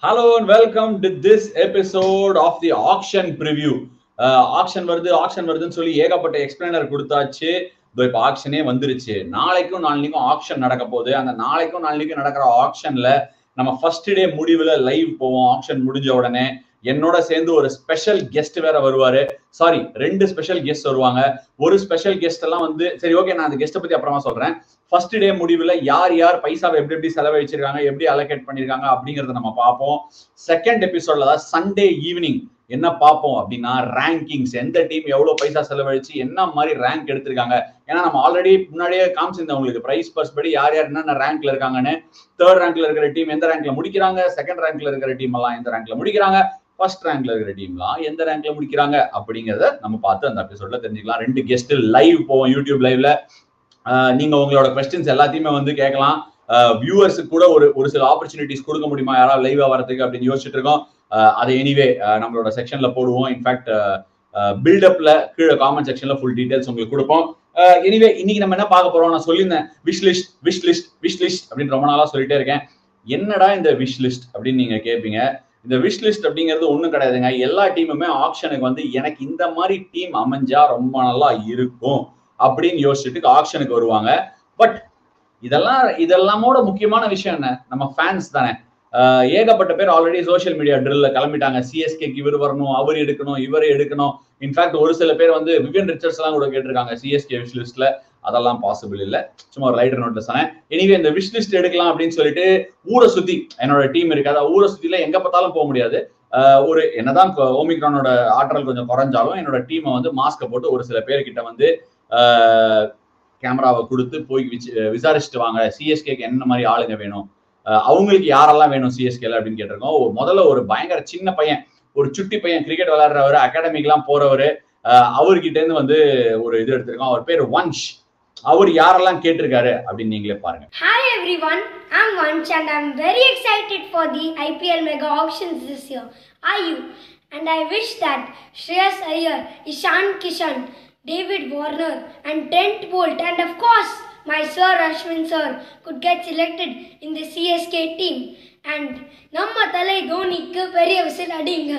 Hello and welcome to this episode of the auction preview. Auction வருது auction வருதுன்னு சொல்லி ஏகப்பட்ட எக்ஸ்பிளைனர் கொடுத்தாச்சு இதோ இப்போ ஆக்ஷனே வந்துருச்சு நாளைக்கும் நாளைக்கும் ஆக்ஷன் நடக்க போகுது அந்த நாளைக்கும் நாளைக்கும் நடக்கிற ஆக்ஷன்ல நம்ம ஃபர்ஸ்ட் டே முடிவுல லைவ் போவோம் ஆக்ஷன் முடிஞ்ச உடனே என்னோட சேர்ந்து ஒரு ஸ்பெஷல் கெஸ்ட் வேற வருவாரு சாரி ரெண்டு ஸ்பெஷல் கெஸ்ட் வருவாங்க ஒரு ஸ்பெஷல் கெஸ்ட் எல்லாம் வந்து சரி ஓகே நான் அந்த கெஸ்ட்டை பத்தி அப்புறமா சொல்றேன் ஃபர்ஸ்ட் டே முடிவுல யார் யார் பைசாவை எப்படி எப்படி செலவழிச்சிருக்காங்க எப்படி அலோகேட் பண்ணிருக்காங்க அப்படிங்கறத நம்ம பார்ப்போம் செகண்ட் எபிசோட்ல தான் சண்டே ஈவினிங் என்ன பார்ப்போம் அப்படின்னா ரேங்கிங்ஸ் எந்த டீம் எவ்வளவு பைசா செலவழிச்சு என்ன மாதிரி ரேங்க் எடுத்திருக்காங்க ஏன்னா நம்ம ஆல்ரெடி முன்னாடியே காமிச்சிருந்தோம் உங்களுக்கு பிரைஸ் பர்ஸ் படி யார் யார் என்னென்ன ரேங்க்ல இருக்காங்கன்னு தேர்ட் ரேங்க்ல இருக்கிற டீம் எந்த ரேங்க்ல முடிக்கிறாங்க செகண்ட் ரேங்க்ல இருக்கிற டீம் எல்லாம் எந்த ரேங்க்ல முடிக்கிறாங்க ஃபர்ஸ்ட் ரேங்க்ல இருக்கிற டீம்லாம் எந்த ரேங்க்ல முடிக்கிறாங்க அப்படிங்கறத நம்ம பார்த்து அந்த எபிசோட்ல தெரிஞ்சுக்கலாம் ரெண்டு கெஸ்ட் லைவ் போவோம் யூடியூப் லைவ்ல நீங்க உங்களோட கொஸ்டின்ஸ் எல்லாத்தையுமே வந்து கேட்கலாம் வியூவர்ஸுக்கு கூட ஒரு ஒரு சில ஆப்பர்ச்சுனிட்டிஸ் கொடுக்க முடியுமா யாராவது லைவா வரதுக்கு அப்படின்னு யோசிச்சுட்டு இருக்கோம் அதை எனிவே நம்மளோட செக்ஷன்ல போடுவோம் இன்ஃபேக்ட் பில்டப்ல கீழே காமெண்ட் செக்ஷன்ல ஃபுல் டீடைல்ஸ் உங்களுக்கு கொடுப்போம் எனிவே இன்னைக்கு நம்ம என்ன பார்க்க போறோம் நான் சொல்லியிருந்தேன் wish list wish list wish list அப்படின்னு ரொம்ப நாளா சொல்லிட்டே இருக்கேன் என்னடா இந்த விஷ் லிஸ்ட் அப்படின்னு நீங்க கேட்பீங்க இந்த விஷ் லிஸ்ட் அப்படிங்கிறது ஒன்றும் கிடையாதுங்க எல்லா டீமுமே ஆப்ஷனுக்கு வந்து எனக்கு இந்த மாதிரி டீம் அமைஞ்சா ரொம்ப நல்லா இருக்கும் அப்படின்னு யோசிச்சுட்டு ஆப்ஷனுக்கு வருவாங்க பட் இதெல்லாம் இதெல்லாமோட முக்கியமான விஷயம் என்ன நம்ம ஃபேன்ஸ் தானே ஏகப்பட்ட பேர் ஆல்ரெடி சோஷியல் மீடியா ட்ரில்ல கிளம்பிட்டாங்க சிஎஸ்கேக்கு இவர் வரணும் அவர் எடுக்கணும் இவர் எடுக்கணும் இன்ஃபேக்ட் ஒரு சில பேர் வந்து விவியன் ரிச்சர்ஸ் எல்லாம் கூட கேட்டிருக்காங்க சிஎஸ்கே விஷ் லிஸ்ட்ல அதெல்லாம் பாசிபிள் இல்ல சும்மா ஒரு ரைடர் நோட்ல சொன்னேன் எனிவே இந்த விஷ் லிஸ்ட் எடுக்கலாம் அப்படின்னு சொல்லிட்டு ஊரை சுத்தி என்னோட டீம் இருக்கு அதாவது ஊரை சுத்தில எங்க பார்த்தாலும் போக முடியாது ஒரு என்னதான் ஓமிக்ரானோட ஆற்றல் கொஞ்சம் குறைஞ்சாலும் என்னோட டீமை வந்து மாஸ்கை போட்டு ஒரு சில பேர்கிட்ட வந்து கேமராவை கொடுத்து போய் விசாரிச்சுட்டு வாங்க சிஎஸ்கேக்கு என்ன மாதிரி ஆளுங்க வேணும் அவங்களுக்கு யாரெல்லாம் வேணும் சிஎஸ்கேல அப்படின்னு கேட்டிருக்கோம் முதல்ல ஒரு பயங்கர சின்ன பையன் ஒரு சுட்டி பையன் கிரிக்கெட் விளையாடுறவர் அகாடமிக்லாம் போறவர் அவர்கிட்ட இருந்து வந்து ஒரு இது எடுத்திருக்கோம் அவர் பேர் வன்ஷ் அவர் யாரெல்லாம் கேட்டிருக்காரு அப்படின்னு நீங்களே பாருங்க Hi everyone, I'm Vanch and I'm very excited for the IPL mega auctions this year. Are you? And I wish that Shreyas Iyer, Ishan Kishan, David Warner and Trent Bolt and of course my sir Ashwin sir could get selected in the CSK team. And நம்ம தலை தோனிக்கு பெரிய whistle அடிங்க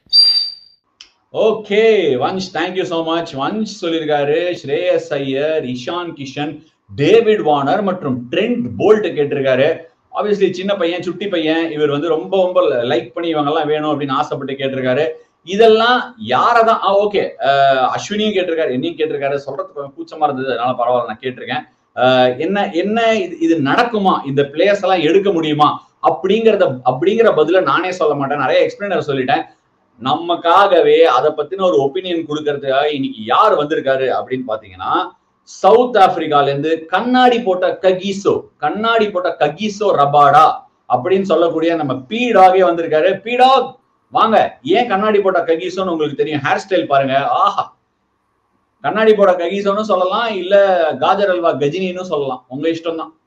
okay Vansh thank you so much Vansh சொல்லியிருக்காரு Shreyas Iyer Ishan Kishan David Warner மற்றும் Trent Boult கேட்டிருக்காரு obviously சின்ன பையன் சுட்டி பையன் இவர் வந்து ரொம்ப ரொம்ப லைக் பண்ணி இவங்கெல்லாம் வேணும் அப்படின்னு ஆசைப்பட்டு கேட்டிருக்காரு இதெல்லாம் யாரதான் ஓகே அஸ்வினியும் கேட்டிருக்காரு என்னையும் கேட்டிருக்காரு சொல்றதுக்கு கூச்சமா இருந்தது அதனால பரவாயில்ல நான் கேட்டிருக்கேன் என்ன என்ன இது இது நடக்குமா இந்த பிளேயர்ஸ் எல்லாம் எடுக்க முடியுமா அப்படிங்கறத அப்படிங்கிற பதில நானே சொல்ல மாட்டேன் நிறைய எக்ஸ்பிளைனர் சொல்லிட்டேன் நமக்காகவே அதை பத்தின ஒரு ஒப்பீனியன் கொடுக்கறதுக்காக இன்னைக்கு யார் வந்திருக்காரு அப்படின்னு பாத்தீங்கன்னா சவுத் ஆப்பிரிக்கால இருந்து கண்ணாடி போட்ட ககிசோ கண்ணாடி போட்ட ககிசோ ரபாடா அப்படின்னு சொல்லக்கூடிய நம்ம பீடாகவே வந்திருக்காரு பீடாக் வாங்க ஏன் கண்ணாடி போட்ட ககிசோன்னு உங்களுக்கு தெரியும் ஹேர் ஸ்டைல் பாருங்க ஆஹா கண்ணாடி போட ககிசோன்னு சொல்லலாம் இல்ல காஜர் அல்வா கஜினின்னு சொல்லலாம் உங்க இஷ்டம் தான்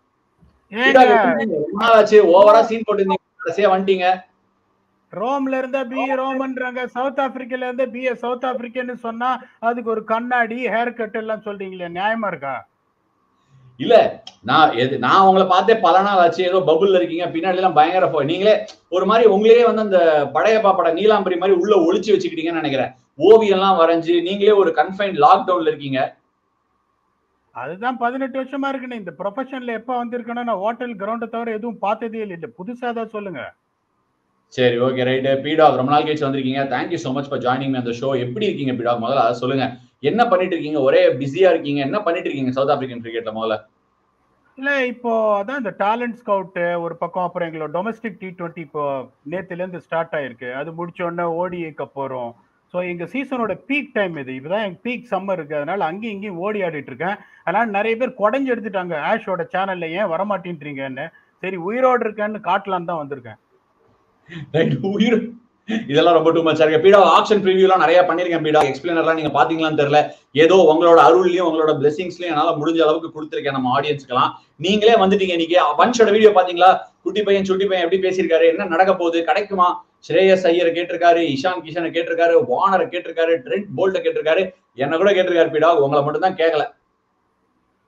ஆச்சு ஓவரா சீன் போட்டு கடைசியா வந்துட்டீங்க ரோம்ல இருந்தா பி ரோமன்றாங்க சவுத் ஆப்பிரிக்கால இருந்து பி சவுத் ஆப்பிரிக்கன்னு சொன்னா அதுக்கு ஒரு கண்ணாடி ஹேர் கட் எல்லாம் சொல்றீங்களே நியாயமா இருக்கா இல்ல நான் எது நான் உங்களை பார்த்தே பல நாள் ஆச்சு ஏதோ பபுள்ல இருக்கீங்க பின்னாடி எல்லாம் பயங்கர நீங்களே ஒரு மாதிரி உங்களே வந்து அந்த படையப்பா பட நீலாம்பரி மாதிரி உள்ள ஒளிச்சு வச்சுக்கிட்டீங்கன்னு நினைக்கிறேன் ஓவியம் எல்லாம் வரைஞ்சு நீங்களே ஒரு கன்ஃபைன் லாக்டவுன்ல இருக்கீங்க அதுதான் பதினெட்டு வருஷமா இருக்குன்னு இந்த ப்ரொஃபஷன்ல எப்ப வந்திருக்கணும் நான் ஹோட்டல் கிரவுண்டை தவிர எதுவும் பார்த்ததே இல்லை புதுசா தான் சொல்லுங்க சரி ஓகே ரைட்டு பீடாக் ரொம்ப நாள் கழிச்சு வந்திருக்கீங்க thank you so much for joining அந்த ஷோ எப்படி இருக்கீங்க பீடாக் முதல்ல அதை சொல்லுங்க என்ன பண்ணிட்டு இருக்கீங்க ஒரே பிஸியா இருக்கீங்க என்ன பண்ணிட்டு இருக்கீங்க சவுத் ஆப்பிரிக்கன் கிரிக்கெட்ல முதல்ல இல்ல இப்போ அதான் இந்த டேலண்ட் ஸ்கவுட் ஒரு பக்கம் அப்புறம் எங்களோட டொமஸ்டிக் டி டுவெண்ட்டி இப்போ நேத்துல இருந்து ஸ்டார்ட் ஆயிருக்கு அது முடிச்ச உடனே ஓடிஐ கப் வரும் ஸோ எங்க சீசனோட பீக் டைம் இது இப்பதான் எங்க பீக் சம்மர் இருக்கு அதனால அங்கேயும் இங்கேயும் ஓடி ஆடிட்டு இருக்கேன் அதனால நிறைய பேர் குடஞ்சு எடுத்துட்டாங்க ஆஷோட சேனல்ல ஏன் வரமாட்டேன்றீங்கன்னு சரி உயிரோடு இருக்கேன்னு காட்டலான்னு தான் வந்திருக்கேன் உயிர் இதெல்லாம் ரொம்ப டூ மச்சா இருக்கு பீடா ஆக்ஷன் ப்ரிவியூலாம் நிறைய பண்ணிருக்கேன் பீடா எக்ஸ்பிளைனர்லாம் நீங்க பாத்தீங்களான்னு தெரியல ஏதோ உங்களோட அருள்லயும் உங்களோட பிளெஸிங்ஸ்லயும் என்னால முடிஞ்ச அளவுக்கு கொடுத்துருக்கேன் நம்ம ஆடியன்ஸ்க்கெல்லாம் நீங்களே வந்துட்டீங்க இன்னைக்கு வன்ஷோட வீடியோ பாத்தீங்களா குட்டி பையன் சுட்டி பையன் எப்படி பேசியிருக்காரு என்ன நடக்க போகுது கிடைக்குமா ஸ்ரேயஸ் ஐயரை கேட்டிருக்காரு இஷான் கிஷனை கேட்டிருக்காரு வானரை கேட்டிருக்காரு ட்ரெண்ட் போல்ட்டை கேட்டிருக்காரு என்ன கூட கேட்டிருக்காரு பீடா உங்களை மட்டும் தான் கேட்கல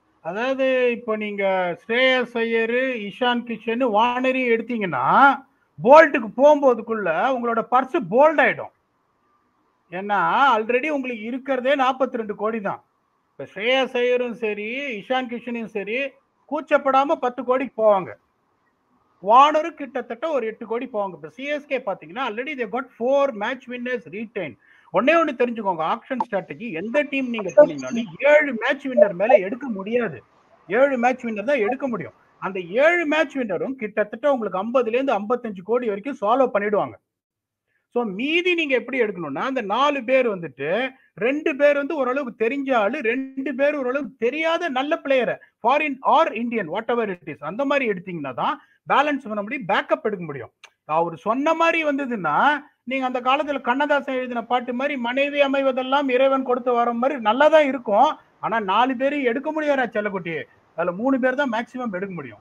அதாவது இப்போ நீங்க ஸ்ரேயஸ் ஐயர் இஷான் கிஷன் வானரி எடுத்தீங்கன்னா போல்ட்டுக்கு போகும்போதுக்குள்ள உங்களோட பர்ஸ் போல்ட் ஆயிடும் ஏன்னா ஆல்ரெடி உங்களுக்கு இருக்கிறதே நாற்பத்தி ரெண்டு கோடி தான் இப்போ ஸ்ரேயஸ் ஐயரும் சரி இஷான் கிஷனும் சரி கூச்சப்படாம பத்து கோடிக்கு போவாங்க வார்னரும் கிட்டத்தட்ட ஒரு எட்டு கோடி போவாங்க இப்போ சிஎஸ்கே பார்த்தீங்கன்னா already they got four match winners retain ஒன்னே ஒன்று தெரிஞ்சுக்கோங்க ஆக்ஷன் ஸ்ட்ராட்டஜி எந்த டீம் நீங்க போனீங்கனாலும் ஏழு மேட்ச் வின்னர் மேல எடுக்க முடியாது ஏழு மேட்ச் வின்னர் தான் எடுக்க முடியும் அந்த ஏழு மேட்ச் வின்னரும் கிட்டத்தட்ட உங்களுக்கு ஐம்பதுல இருந்து ஐம்பத்தஞ்சு கோடி வரைக்கும் சால்வ் பண்ணிடுவாங்க ஸோ மீதி நீங்க எப்படி எடுக்கணும்னா அந்த நாலு பேர் வந்துட்டு ரெண்டு பேர் வந்து ஓரளவுக்கு தெரிஞ்ச ஆளு ரெண்டு பேர் ஓரளவுக்கு தெரியாத நல்ல பிளேயரை foreign or Indian whatever it is அந்த மாதிரி எடுத்தீங்கன்னா தான் பேலன்ஸ் பண்ண முடியும் பேக்கப் எடுக்க முடியும் அவர் சொன்ன மாதிரி வந்ததுன்னா நீங்க அந்த காலத்துல கண்ணதாசன் எழுதின பாட்டு மாதிரி மனைவி அமைவதெல்லாம் இறைவன் கொடுத்து வர மாதிரி நல்லா தான் இருக்கும் ஆனா நாலு பேரும் எடுக்க முடியாதா செல்லக்குட்டி அதுல மூணு பேர் தான் மேக்சிமம் எடுக்க முடியும்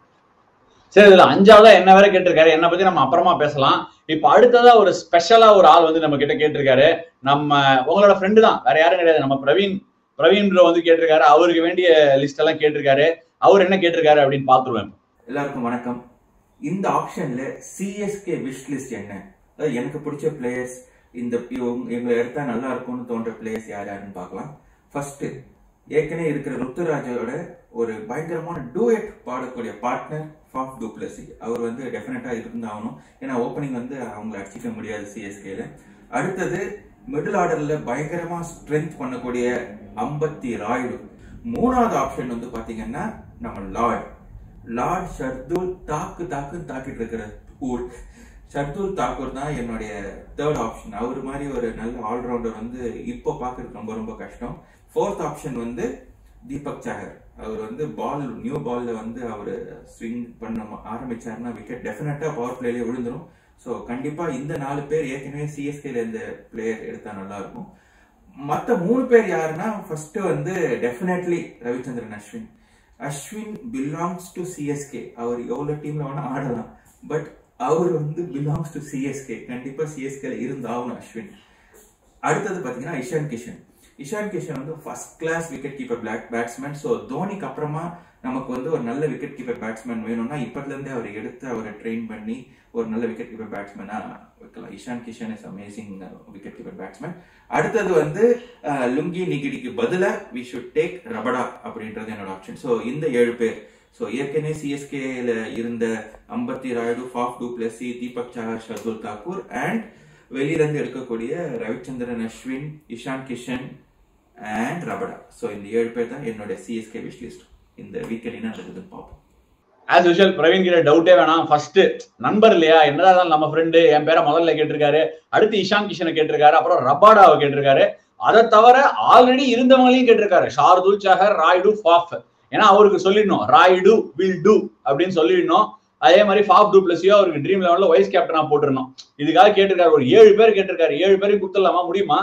சரி இதுல அஞ்சாவதா என்ன வேற கேட்டிருக்காரு என்ன பத்தி நம்ம அப்புறமா பேசலாம் இப்ப அடுத்ததா ஒரு ஸ்பெஷலா ஒரு ஆள் வந்து நம்ம கிட்ட கேட்டிருக்காரு நம்ம உங்களோட ஃப்ரெண்டு தான் வேற யாரும் கிடையாது நம்ம பிரவீன் பிரவீன் bro வந்து கேட்டிருக்காரு அவருக்கு வேண்டிய லிஸ்ட் எல்லாம் கேட்டிருக்காரு அவர் என்ன கேட்டிருக்காரு அப்படின்னு பாத்துருவேன் எல்லாருக்கும் வணக்கம் இந்த ஆப்ஷன்ல சிஎஸ்கே விஷ் லிஸ்ட் என்ன அதாவது எனக்கு பிடிச்ச பிளேயர்ஸ் இந்த இவங்க இவங்களை எடுத்தா நல்லா இருக்கும்னு தோன்ற பிளேயர்ஸ் யார் யாருன்னு பார்க்கலாம் ஃபர்ஸ்ட் ஏற்கனவே இருக்கிற ருத்துராஜோட ஒரு பயங்கரமான டூயட் பாடக்கூடிய பார்ட்னர் ஃபாஃப் டூப்ளசி அவர் வந்து டெஃபினட்டா இருந்தாகணும் ஏன்னா ஓப்பனிங் வந்து அவங்கள அடிச்சிக்க முடியாது சிஎஸ்கேல அடுத்தது மிடில் ஆர்டர்ல பயங்கரமா ஸ்ட்ரென்த் பண்ணக்கூடிய அம்பத்தி ராயுடு மூணாவது ஆப்ஷன் வந்து பாத்தீங்கன்னா நம்ம லார்ட் லார்ட் ஷர்துல் தாக்கு தாக்கு தாக்கிட்டு இருக்கிற ஊர் ஷர்துல் தாக்கூர் தான் என்னுடைய தேர்ட் ஆப்ஷன் அவர் மாதிரி ஒரு நல்ல ஆல்ரவுண்டர் வந்து இப்போ பார்க்கறதுக்கு ரொம்ப ரொம்ப கஷ்டம் ஃபோர்த் ஆப்ஷன் வந்து தீபக் சாகர் அவர் வந்து பால் நியூ பால்ல வந்து அவர் ஸ்விங் பண்ண ஆரம்பிச்சாருன்னா விக்கெட் டெஃபினட்டா பவர் பிளேலயே விழுந்துரும் ஸோ கண்டிப்பா இந்த நாலு பேர் ஏற்கனவே சிஎஸ்கேல இந்த பிளேயர் எடுத்தா நல்லா இருக்கும் மத்த மூணு பேர் யாருன்னா ஃபர்ஸ்ட் வந்து definitely Ravichandran Ashwin Ashwin belongs to CSK அவர் எவ்வளவு டீம்ல வேணா ஆடலாம் பட் அவர் வந்து பிலாங்ஸ் டு சிஎஸ்கே கண்டிப்பா சிஎஸ்கேல இருந்தாகணும் அஸ்வின் அடுத்தது பாத்தீங்கன்னா இஷான் கிஷன் இஷான் கிஷன் வந்து first class wicket keeper black batsman so தோனிக்கு அப்புறமா நமக்கு வந்து ஒரு நல்ல விக்கெட் கீப்பர் பேட்ஸ்மேன் வேணும்னா இப்பத்துல இருந்தே அவர் எடுத்து அவரை ட்ரெயின் பண்ணி ஒரு நல்ல விக்கெட் கீப்பர் பேட்ஸ்மேனா வைக்கலாம் Ishan Kishan is amazing wicket keeper batsman அடுத்தது வந்து அஹ், லுங்கி நிகிடிக்கு பதிலா வி ஷுட் டேக் ரபடா அப்படின்றது என்னோட ஆப்ஷன் ஸோ இந்த ஏழு பேர் ஸோ ஏற்கனவே சிஎஸ்கேல இருந்த Ambati Rayudu Faf du Plessis Deepak Chahar Shardul Thakur and வெளியிலேருந்து எடுக்கக்கூடிய Ravichandran Ashwin Ishan Kishan and Rabada so இந்த ஏழு பேர் தான் என்னோட சிஎஸ்கே விஷ் லிஸ்ட் இந்த வீக்கெண்ட் என்ன நடக்குதுன்னு பார்ப்போம் ஆஸ் யூஷுவல் பிரவீன் கிட்ட டவுட்டே வேணாம் ஃபர்ஸ்ட் நண்பர் இல்லையா என்னதான் இருந்தாலும் நம்ம ஃப்ரெண்டு என் பேரை முதல்ல கேட்டிருக்காரு அடுத்து இஷான் கிஷனை கேட்டிருக்காரு அப்புறம் ரபாடாவை கேட்டிருக்காரு அதை தவிர ஆல்ரெடி இருந்தவங்களையும் கேட்டிருக்காரு ஷார்துல் சஹர் ராய்டு ஃபாஃப் ஏன்னா அவருக்கு சொல்லிடணும் ராய்டு வில் டூ அப்படின்னு சொல்லிடணும் அதே மாதிரி ஃபாஃப் டூ பிளஸியோ அவருக்கு ட்ரீம் லெவல்ல வைஸ் கேப்டனா போட்டிருந்தோம் இதுக்காக கேட்டிருக்காரு ஒரு ஏழு பேர் கேட்டிருக்காரு ஏழு பேருக்கு கொடுத்துடலாமா முடியுமா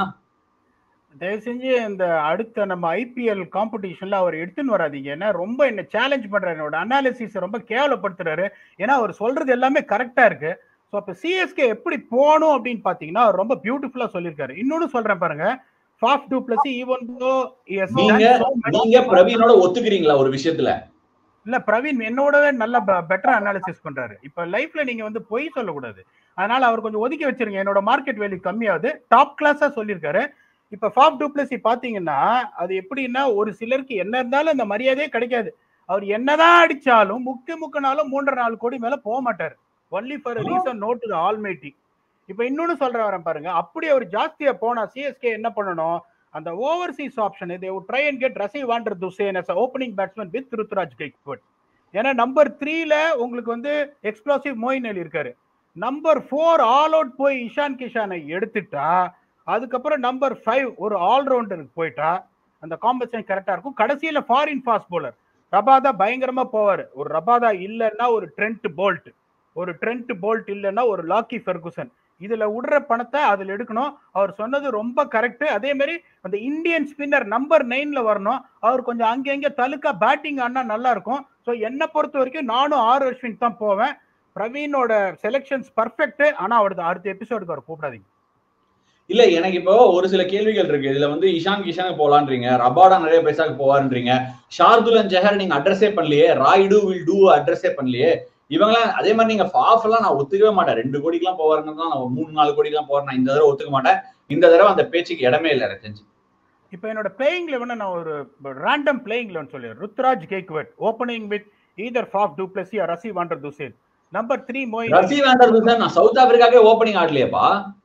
தயவு செஞ்சு இந்த அடுத்த நம்ம ஐபிஎல் காம்படிஷன்ல அவர் எடுத்துன்னு வராதீங்க ஏன்னா ரொம்ப என்ன சேலஞ்ச் பண்றாரு என்னோட அனாலிசிஸ் ரொம்ப கேவலப்படுத்துறாரு ஏன்னா அவர் சொல்றது எல்லாமே கரெக்டா இருக்கு ஸோ அப்போ சிஎஸ்கே எப்படி போகணும் அப்படின்னு பார்த்தீங்கன்னா அவர் ரொம்ப பியூட்டிஃபுல்லா சொல்லியிருக்காரு இன்னொன்னு சொல்றேன் பாருங்க ஃபாஃப் டூ பிளஸ் ஈவன் நீங்க நீங்க பிரவீனோட ஒத்துக்கிறீங்களா ஒரு விஷயத்துல இல்ல பிரவீன் என்னோடவே நல்ல பெட்டரா அனாலிசிஸ் பண்றாரு இப்ப லைஃப்ல நீங்க வந்து பொய் சொல்லக்கூடாது அதனால அவர் கொஞ்சம் ஒதுக்கி வச்சிருங்க என்னோட மார்க்கெட் வேல்யூ கம்மியாகுது டாப் கிளாஸா சொல்லியிருக்காரு இப்ப ஃபாப் டூப்ளசி பாத்தீங்கன்னா அது எப்படின்னா ஒரு சிலருக்கு என்ன இருந்தாலும் அந்த மரியாதையே கிடைக்காது அவர் என்னதான் அடிச்சாலும் முக்கு முக்கினாலும் மூன்றரை நாலு கோடி மேல போக மாட்டாரு only for reason not to almighty இப்ப இன்னொன்னு சொல்ற வரேன் பாருங்க அப்படி அவர் ஜாஸ்தியா போனா சிஎஸ்கே என்ன பண்ணணும் அந்த overseas option they try and get Rassie van der Dussen as opening batsman with Ruturaj Gaikwad ஏன்னா நம்பர் த்ரீல உங்களுக்கு வந்து எக்ஸ்ப்ளோசிவ் மோயின் அலி இருக்காரு நம்பர் ஃபோர் ஆல் அவுட் போய் இஷான் கிஷானை எடுத்துட்டா அதுக்கப்புறம் நம்பர் ஃபைவ் ஒரு ஆல்ரவுண்டருக்கு போயிட்டா அந்த காம்பன்சேஷன் கரெக்டா இருக்கும் கடைசியில ஃபாரின் ஃபாஸ்ட் போலர் ரபாதா பயங்கரமா போவார் ஒரு ரபாதா இல்லைன்னா ஒரு ட்ரெண்ட் போல்ட் ஒரு ட்ரெண்ட் போல்ட் இல்லைன்னா ஒரு லாக்கி ஃபெர்குசன் இதுல விடுற பணத்தை அதுல எடுக்கணும் அவர் சொன்னது ரொம்ப கரெக்ட் அதே மாதிரி அந்த இந்தியன் ஸ்பின்னர் நம்பர் நைன்ல வரணும் அவர் கொஞ்சம் அங்கங்க தலுக்கா பேட்டிங் ஆனா நல்லா இருக்கும் ஸோ என்னை பொறுத்த வரைக்கும் நானும் ஆறு அஸ்வின் தான் போவேன் பிரவீனோட செலெக்ஷன்ஸ் பர்ஃபெக்ட் ஆனா அவரது அடுத்த எபிசோடுக்கு அவர் கூப்பிடாதீங்க இல்ல எனக்கு இப்போ ஒரு சில கேள்விகள் இருக்கு இதுல வந்து இஷான் கிஷானுக்கு போலான்றீங்க ரபாடா நிறைய பைசாக்கு போவாருன்றீங்க ஷார்துல் அண்ட் ஜஹர் நீங்க அட்ரஸே பண்ணலையே ராய்டு வில் டூ அட்ரஸே பண்ணலையே இவங்களாம் அதே மாதிரி நீங்க ஃபாஃப் எல்லாம் நான் ஒத்துக்கவே மாட்டேன் ரெண்டு கோடிக்கெல்லாம் போவாருன்னு தான் நான் மூணு நாலு கோடிக்கெல்லாம் போறேன் நான் இந்த தடவை ஒத்துக்க மாட்டேன் இந்த தடவை அந்த பேச்சுக்கு இடமே இல்லை எனக்கு தெரிஞ்சு இப்போ என்னோட பிளேயிங் லெவனை நான் ஒரு ரேண்டம் பிளேயிங் லெவன் சொல்லிடுறேன் Ruturaj Gaikwad opening with either Faf du Plessis or Rassie van der Dussen number three Moeen Rassie van der sir நான் சவுத் ஆப்பிரிக்காவே ஓப்பனிங் ஆடலையேப்பா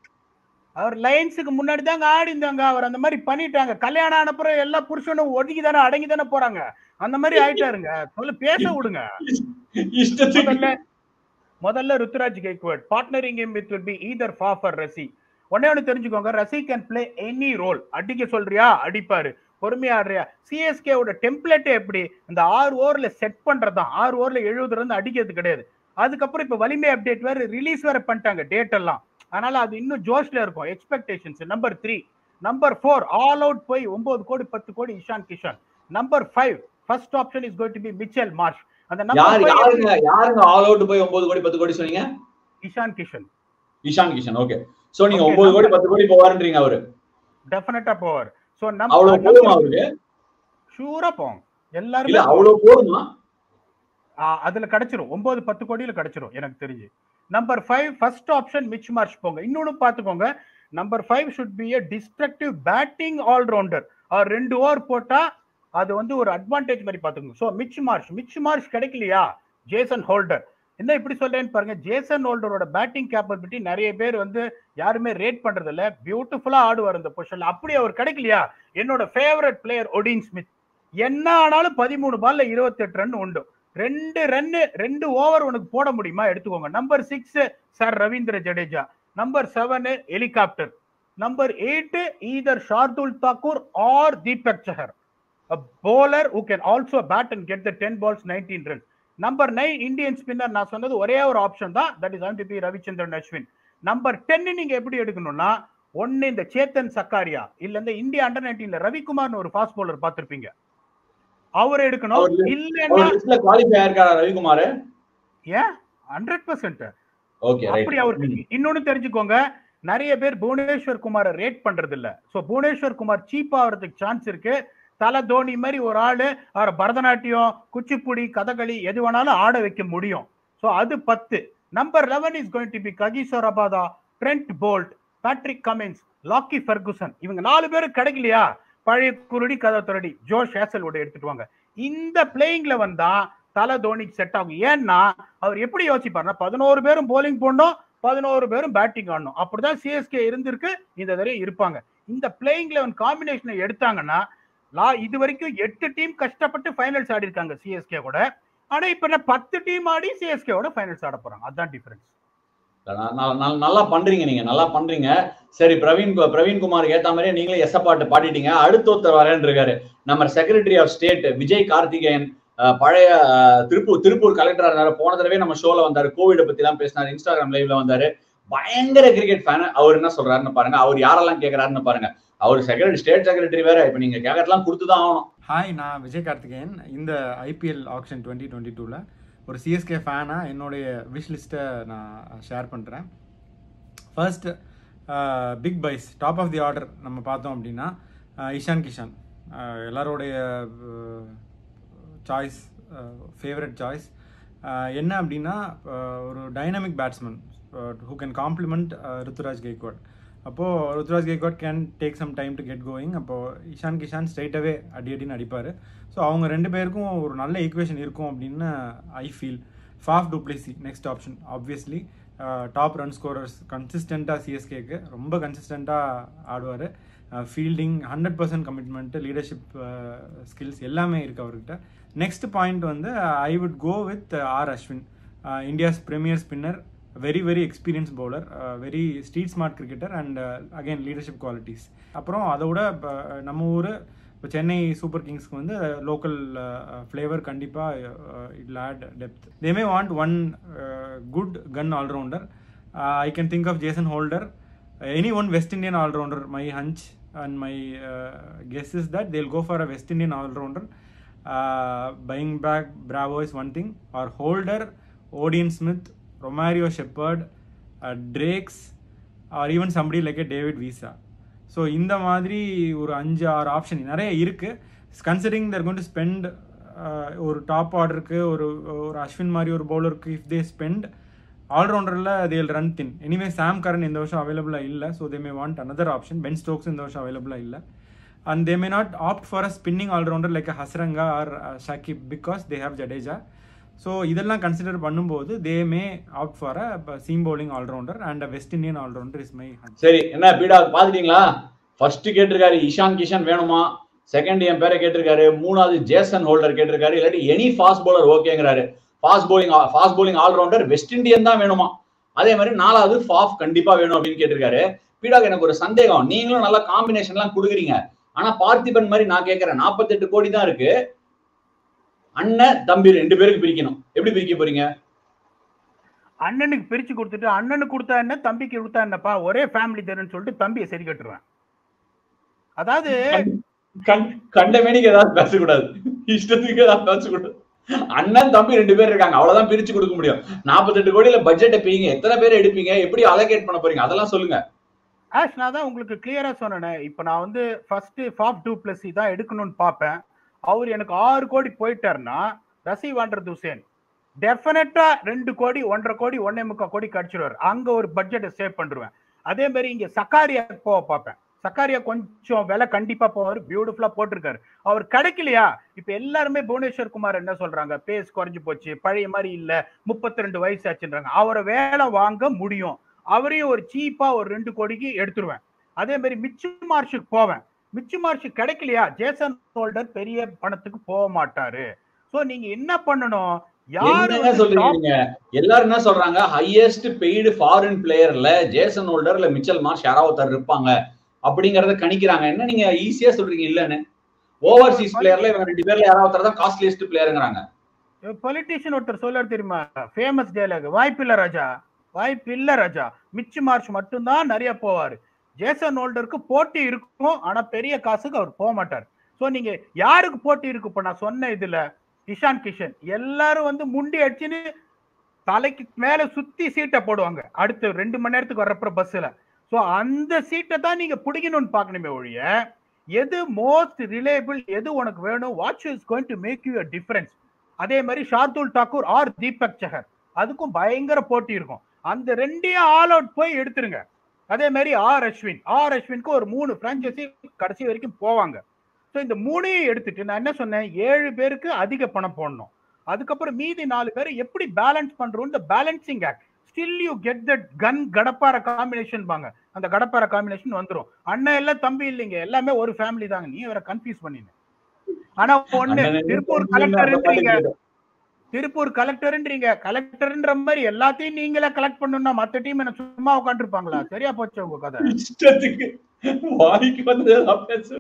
அவர் லைன்ஸுக்கு முன்னாடி தாங்க ஆடி இருந்தாங்க அவர் அந்த மாதிரி பண்ணிட்டாங்க கல்யாணம் ஆன பிறகு எல்லா புருஷனும் ஒதுங்கி தானே அடங்கி தானே போறாங்க அந்த மாதிரி ஆயிட்டாருங்க சொல்ல பேச விடுங்க இஷ்டத்துக்கு முதல்ல முதல்ல Ruturaj Gaikwad partnering him with will be either Faf or Rassie ஒன்னே ஒன்று தெரிஞ்சுக்கோங்க ரசி கேன் பிளே எனி ரோல் அடிக்க சொல்றியா அடிப்பாரு பொறுமையா ஆடுறியா சிஎஸ்கேவோட டெம்ப்ளேட்டே எப்படி இந்த ஆறு ஓவர்ல செட் பண்றதுதான் ஆறு ஓவர்ல எழுபது ரன் அடிக்கிறது கிடையாது அதுக்கப்புறம் இப்ப வலிமை அப்டேட் வேற ரிலீஸ் வேற பண்ணிட்டாங்க டேட் எல்லாம் அதனால அது இன்னும் ஜோஷ்ல இருக்கும் expectations number three number four all out போய் ஒன்பது கோடி பத்து crore Ishan Kishan number five first option is going to be Mitchell Marsh அந்த யார் நம்பர் யாருங்க யாருங்க ஆல் அவுட் போய் ஒன்பது கோடி பத்து கோடி சொன்னீங்க இஷான் கிஷன் இஷான் கிஷன் ஓகே சோ நீங்க Okay, ஒன்பது கோடி number- பத்து கோடி போவாருன்றீங்க அவரு டெஃபினட்டா போவார் சோ அவ்வளவு போதுமா அவருக்கு ஷூரா போவோம் இல்ல எல்லாருமே அவ்வளவு போதுமா ஆ, அதுல கிடைச்சிரும் ஒன்பது பத்து கோடியில கிடைச்சிரும் எனக்கு தெரிஞ்சு number five first option Mitch Marsh போங்க இன்னொன்னு பாத்துக்கோங்க number five should be a destructive batting allrounder அவர் ரெண்டு ஓவர் போட்டா அது வந்து ஒரு அட்வான்டேஜ் மாதிரி பாத்துக்கோங்க so Mitch Marsh Mitch Marsh கிடைக்கலையா ஜேசன் ஹோல்டர் என்ன இப்படி சொல்றேன்னு பாருங்க ஜேசன் ஹோல்டரோட பேட்டிங் கேப்பபிலிட்டி நிறைய பேர் வந்து யாருமே ரேட் பண்றது இல்ல பியூட்டிஃபுல்லா ஆடுவார் இந்த பொசிஷன்ல அப்படி அவர் கிடைக்கலையா என்னோட ஃபேவரட் பிளேயர் ஒடின் ஸ்மித் என்ன ஆனாலும் பதிமூணு பால்ல இருபத்தெட்டு ரன் உண்டு ரெண்டு ரன்னு ரெண்டு ஓவர் உனக்கு போட முடியுமா எடுத்துக்கோங்க number six sir Ravindra Jadeja number seven helicopter number eight either Shardul Thakur or Deepak Chahar a bowler who can also bat and get the 10 balls 19 runs number nine Indian spinner நான் சொன்னது ஒரே ஒரு ஆப்ஷன் தான் that is going to be Ravichandran Ashwin number ten நீங்க எப்படி எடுக்கணும்னா ஒன்னு இந்த சேத்தன் சக்காரியா இல்ல இந்த இந்தியா அண்டர் நைன்டீன்ல ரவிக்குமார்னு ஒரு ஃபாஸ்ட் பவுலர் பார்த்திருப்பீங்க அவர் எடுக்கணும் அவர் இல்லைன்னா அவர் லிஸ்ட்ல குவாலிஃபை ஆயிருக்காரா ரவிக்குமார் ஏன் ஹண்ட்ரட் பர்சன்ட் ஓகே அப்படி அவருக்கு இன்னொன்னு தெரிஞ்சுக்கோங்க நிறைய பேர் புவனேஸ்வர் குமாரை ரேட் பண்றது இல்ல சோ புவனேஸ்வர் குமார் சீப் ஆகிறதுக்கு சான்ஸ் இருக்கு தல தோனி மாதிரி ஒரு ஆளு அவரை பரதநாட்டியம் குச்சிப்புடி கதகளி எது வேணாலும் ஆட வைக்க முடியும் சோ அது பத்து number eleven is going to be Kagiso Rabada Trent Boult Patrick Cummins Lockie Ferguson இவங்க நாலு பேரும் கிடைக்கலையா பழைய குருடி கதை துரடி ஜோஷ் ஹேசல்வுட் எடுத்துட்டு வாங்க இந்த பிளேயிங்ல வந்தா தல தோனிக்கு செட் ஆகும் ஏன்னா அவர் எப்படி யோசிப்பாருன்னா பதினோரு பேரும் போலிங் போடணும் பதினோரு பேரும் பேட்டிங் ஆடணும் அப்படிதான் சிஎஸ்கே இருந்திருக்கு இந்த தடவை இருப்பாங்க இந்த பிளேயிங் லெவன் காம்பினேஷனை எடுத்தாங்கன்னா லா இது வரைக்கும் எட்டு டீம் கஷ்டப்பட்டு ஃபைனல்ஸ் ஆடி இருக்காங்க சிஎஸ்கே கூட ஆனா இப்ப என்ன பத்து டீம் ஆடி சிஎஸ்கேவோட ஃபைனல்ஸ் ஆட போறாங்க அதான் டிஃபரன்ஸ் ந- ந- ந- நல்லா பண்றீங்க நீங்க நல்லா பண்றீங்க சரி பிரவீன் கு- பிரவீன் குமாருக்கு ஏத்த மாதிரியே நீங்களே எச பாட்டு பாடிட்டீங்க அடுத்த ஒருத்தர் வரேன் இருக்காரு நம்ம secretary of state Vijay Karthikeyan uh, பழைய அஹ், திருப்பூர் திருப்பூர் கலெக்டரா இருந்தாரு போன தடவை நம்ம ஷோல வந்தாரு கோவிட பத்தி எல்லாம் பேசினாரு இன்ஸ்டாகிராம் லைவ்ல வந்தாரு பயங்கர கிரிக்கெட் ஃபேன் அவர் என்ன சொல்றாருன்னு பாருங்க அவர் யாரெல்லாம் கேக்குறாருன்னு பாருங்க அவர் செக்ரட்டரி ஸ்டேட் செக்ரட்டரி வேற இப்ப நீங்க கேட்கறதுலாம் கொடுத்துதான் ஆகணும் ஹாய் நான் விஜய் கார்த்திகேயன் இந்த ஐபிஎல் ஆக்ஷன் டுவெண்ட்டி டுவெண்ட்டி டூவில் ஒரு சிஎஸ்கே ஃபேனாக என்னுடைய விஷ் லிஸ்ட்டை நான் ஷேர் பண்ணுறேன் first big buys top of the order நம்ம பார்த்தோம் அப்படின்னா அஹ், இஷான் கிஷான் அஹ், எல்லாரோடைய சாய்ஸ் ஃபேவரட் சாய்ஸ் என்ன அப்படின்னா அஹ், ஒரு dynamic batsman who can complement Ruturaj Gaikwad அப்போது Ruturaj Gaikwad can take some time to get going அப்போது இஷான் கிஷான் ஸ்ட்ரைட்டாகவே அடி அடின்னு அடிப்பார் ஸோ அவங்க ரெண்டு பேருக்கும் ஒரு நல்ல ஈக்குவேஷன் இருக்கும் அப்படின்னு I feel Faf du Plessis next option obviously top run scorers கன்சிஸ்டண்ட்டாக சிஎஸ்கேக்கு ரொம்ப கன்சிஸ்டண்ட்டாக ஆடுவார் fielding hundred percent commitment leadership skills எல்லாமே இருக்குது அவர்கிட்ட நெக்ஸ்ட் பாயிண்ட் வந்து I would go with R Ashwin India's premier spinner very very experience bowler very street smart cricketer and again leadership qualities அப்புறம் அதோட இப்ப நம்ம ஊர் இப்போ சென்னை சூப்பர் கிங்ஸ்க்கு வந்து லோக்கல் ஃப்ளேவர் கண்டிப்பாக it add depth they may want one good gun allrounder I can think of Jason Holder any one West Indian allrounder my hunch and my guess is that they'll go for a West Indian allrounder buying back Bravo is one thing or Holder Odean Smith Romario Shepherd Drakes or even somebody like a David Wiese so இந்த மாதிரி ஒரு அஞ்சு ஆறு option நிறைய இருக்குது considering they're going to spend ஒரு டாப் ஆர்டருக்கு ஒரு ஒரு அஸ்வின் மாதிரி ஒரு பவுலருக்கு இஃப் தே ஸ்பெண்ட் ஆல்ரவுண்டரில் they'll run thin anyway Sam Curran இந்த வருஷம் அவைலபிளாக இல்லை so they may want another option Ben Stokes இந்த வருஷம் அவைலபிளாக இல்லை and they may not opt for a spinning allrounder like Hasaranga or Shakib because they have Jadeja so இதெல்லாம் கன்சிடர் பண்ணும்போது they may opt for a seam bowling allrounder and a West Indian allrounder is my சரி என்ன பீடா பாத்துட்டீங்களா first கேட்டிருக்காரு இஷான் கிஷன் வேணுமா second என் பேரை கேட்டிருக்காரு மூணாவது ஜேசன் ஹோல்டர் கேட்டிருக்காரு இல்லாட்டி எனி ஃபாஸ்ட் bowler ஓகேங்கிறாரு fast bowling fast bowling allrounder West Indian தான் வேணுமா அதே மாதிரி நாலாவது ஃபாஃப் கண்டிப்பா வேணும் அப்படின்னு கேட்டிருக்காரு பீடாக் எனக்கு ஒரு சந்தேகம் நீங்களும் நல்ல காம்பினேஷன் எல்லாம் கொடுக்குறீங்க ஆனா பார்த்திபன் மாதிரி நான் கேட்கறேன் 48 கோடி தான் இருக்கு அண்ணன் தம்பி ரெண்டு பேருக்கு பிரிக்கணும் எப்படி பிரிக்க போறீங்க அண்ணனுக்கு பிரிச்சு கொடுத்துட்டு அண்ணனுக்கு கொடுத்தா என்ன தம்பிக்கு கொடுத்தா என்னப்பா ஒரே ஃபேமிலி தானேன்னு சொல்லிட்டு தம்பியை சரி கட்டுருவேன் அதாவது கண்- கண்ட மேனிக்கு ஏதாவது பேசக்கூடாது இஷ்டத்துக்கு ஏதாவது பேசக்கூடாது அண்ணன் தம்பி ரெண்டு பேர் இருக்காங்க அவ்வளவுதான் பிரிச்சு கொடுக்க முடியும் 48 கோடியில பட்ஜெட் எப்பீங்க எத்தனை பேர் எடுப்பீங்க எப்படி அலோகேட் பண்ண போறீங்க அதெல்லாம் சொல்லுங்க ஆஷ் நான் தான் உங்களுக்கு கிளியரா சொன்னேனே இப்போ நான் வந்து ஃபர்ஸ்ட் ஃபாப் டூ பிளஸ் தான் எடுக்கணும்னு பார்ப்பேன் அவர் எனக்கு ஆறு கோடி போயிட்டாருன்னா ரசீவான்றது ஹுசேன் டெஃபினட்டா ரெண்டு கோடி ஒன்றரை கோடி ஒன்னே முக்கால் கோடி கடிச்சிருவார் அங்க ஒரு பட்ஜெட்டை சேவ் பண்ணிடுவேன் அதே மாதிரி இங்க சக்காரியா போக பார்ப்பேன் சக்காரியா கொஞ்சம் விலை கண்டிப்பா போவார் பியூட்டிஃபுல்லா போட்டிருக்காரு அவர் கிடைக்கலையா இப்ப எல்லாருமே புவனேஸ்வர் குமார் என்ன சொல்றாங்க பேஸ் குறைஞ்சு போச்சு பழைய மாதிரி இல்ல முப்பத்தி ரெண்டு வயசு ஆச்சுன்றாங்க அவரை வேலை வாங்க முடியும் அவரையும் ஒரு சீப்பா ஒரு ரெண்டு கோடிக்கு எடுத்துருவேன் அதே மாதிரி மிச்சு மார்ஷுக்கு போவேன் மிச்சு மார்ஷுக்கு கிடைக்கலையா ஜேசன் ஹோல்டர் பெரிய பணத்துக்கு போக மாட்டாரு சோ நீங்க என்ன பண்ணணும் யாரு என்னங்க வந்து சொல்றீங்க top- நீங்க எல்லாரும் என்ன சொல்றாங்க ஹையஸ்ட் பெய்டு ஃபாரின் பிளேயர்ல ஜேசன் ஹோல்டர் இல்ல மிச்சல் மார்ஷ் யாராவது ஒருத்தர் இருப்பாங்க அப்படிங்கறத கணிக்கிறாங்க என்ன நீங்க ஈஸியா சொல்றீங்க இல்லன்னு ஓவர்சீஸ் பிளேயர்ல இவங்க ரெண்டு பேர்ல யாராவது ஒருத்தர் தான் காஸ்ட்லியஸ்ட் பிளேயருங்கிறாங்க பொலிட்டீஷியன் ஒருத்தர் சொல்லார் தெரியுமா ஃபேமஸ் டேலாக் வாய்ப்பில்ல ராஜா வாய்ப்பில்ல ராஜா மிச்சு மார்ச் மட்டும்தான் நிறைய போவாரு ஜேசன் ஹோல்டருக்கு போட்டி இருக்கும் ஆனா பெரிய காசுக்கு அவர் போக மாட்டார் சோ நீங்க யாருக்கு போட்டி இருக்கு இப்ப நான் சொன்ன இதுல இஷான் கிஷன் எல்லாரும் வந்து முண்டி அடிச்சுன்னு தலைக்கு மேல சுத்தி சீட்டை போடுவாங்க அடுத்து ரெண்டு மணி நேரத்துக்கு வர்றப்ப பஸ்ல சோ அந்த சீட்டை தான் நீங்க பிடிக்கணும்னு பார்க்கணுமே ஒழிய எது மோஸ்ட் ரிலேபிள் எது உனக்கு வேணும் which is going to make you a difference அதே மாதிரி ஷார்துல் தாக்கூர் ஆர் தீபக் சஹர் அதுக்கும் பயங்கர போட்டி இருக்கும் அந்த ரெண்டையும் ஆல் அவுட் போய் எடுத்துருங்க அதே மாதிரி ஆர் அஸ்வின் ஆர் அஸ்வினுக்கு ஒரு மூணு பிரான்ச்சைசி கடைசி வரைக்கும் போவாங்க ஸோ இந்த மூணையும் எடுத்துட்டு நான் என்ன சொன்னேன் ஏழு பேருக்கு அதிக பணம் போடணும் அதுக்கப்புறம் மீதி நாலு பேர் எப்படி பேலன்ஸ் பண்றோம் இந்த balancing act still you get that gun கடப்பார காம்பினேஷன் பாங்க அந்த கடப்பார காம்பினேஷன் வந்துரும் அண்ணன் எல்லாம் தம்பி இல்லைங்க எல்லாமே ஒரு ஃபேமிலி தாங்க நீ வேற கன்ஃபியூஸ் பண்ணின ஆனா ஒண்ணு அண்ணன் திருப்பூர் தம்பி இல்ல, அந்த கலெக்டர்ன்றீங்க மாதிரி திருப்பூர் கலெக்டர்ன்றீங்க கலெக்டர்ன்ற மாதிரி எல்லாத்தையும் நீங்களே கலெக்ட் பண்ணணும்னா மத்த டீம் என்ன சும்மா உட்காந்துருப்பாங்களா சரியா போச்சு உங்க கதை இஷ்டத்துக்கு வாய்க்கு வந்ததெல்லாம் பேசு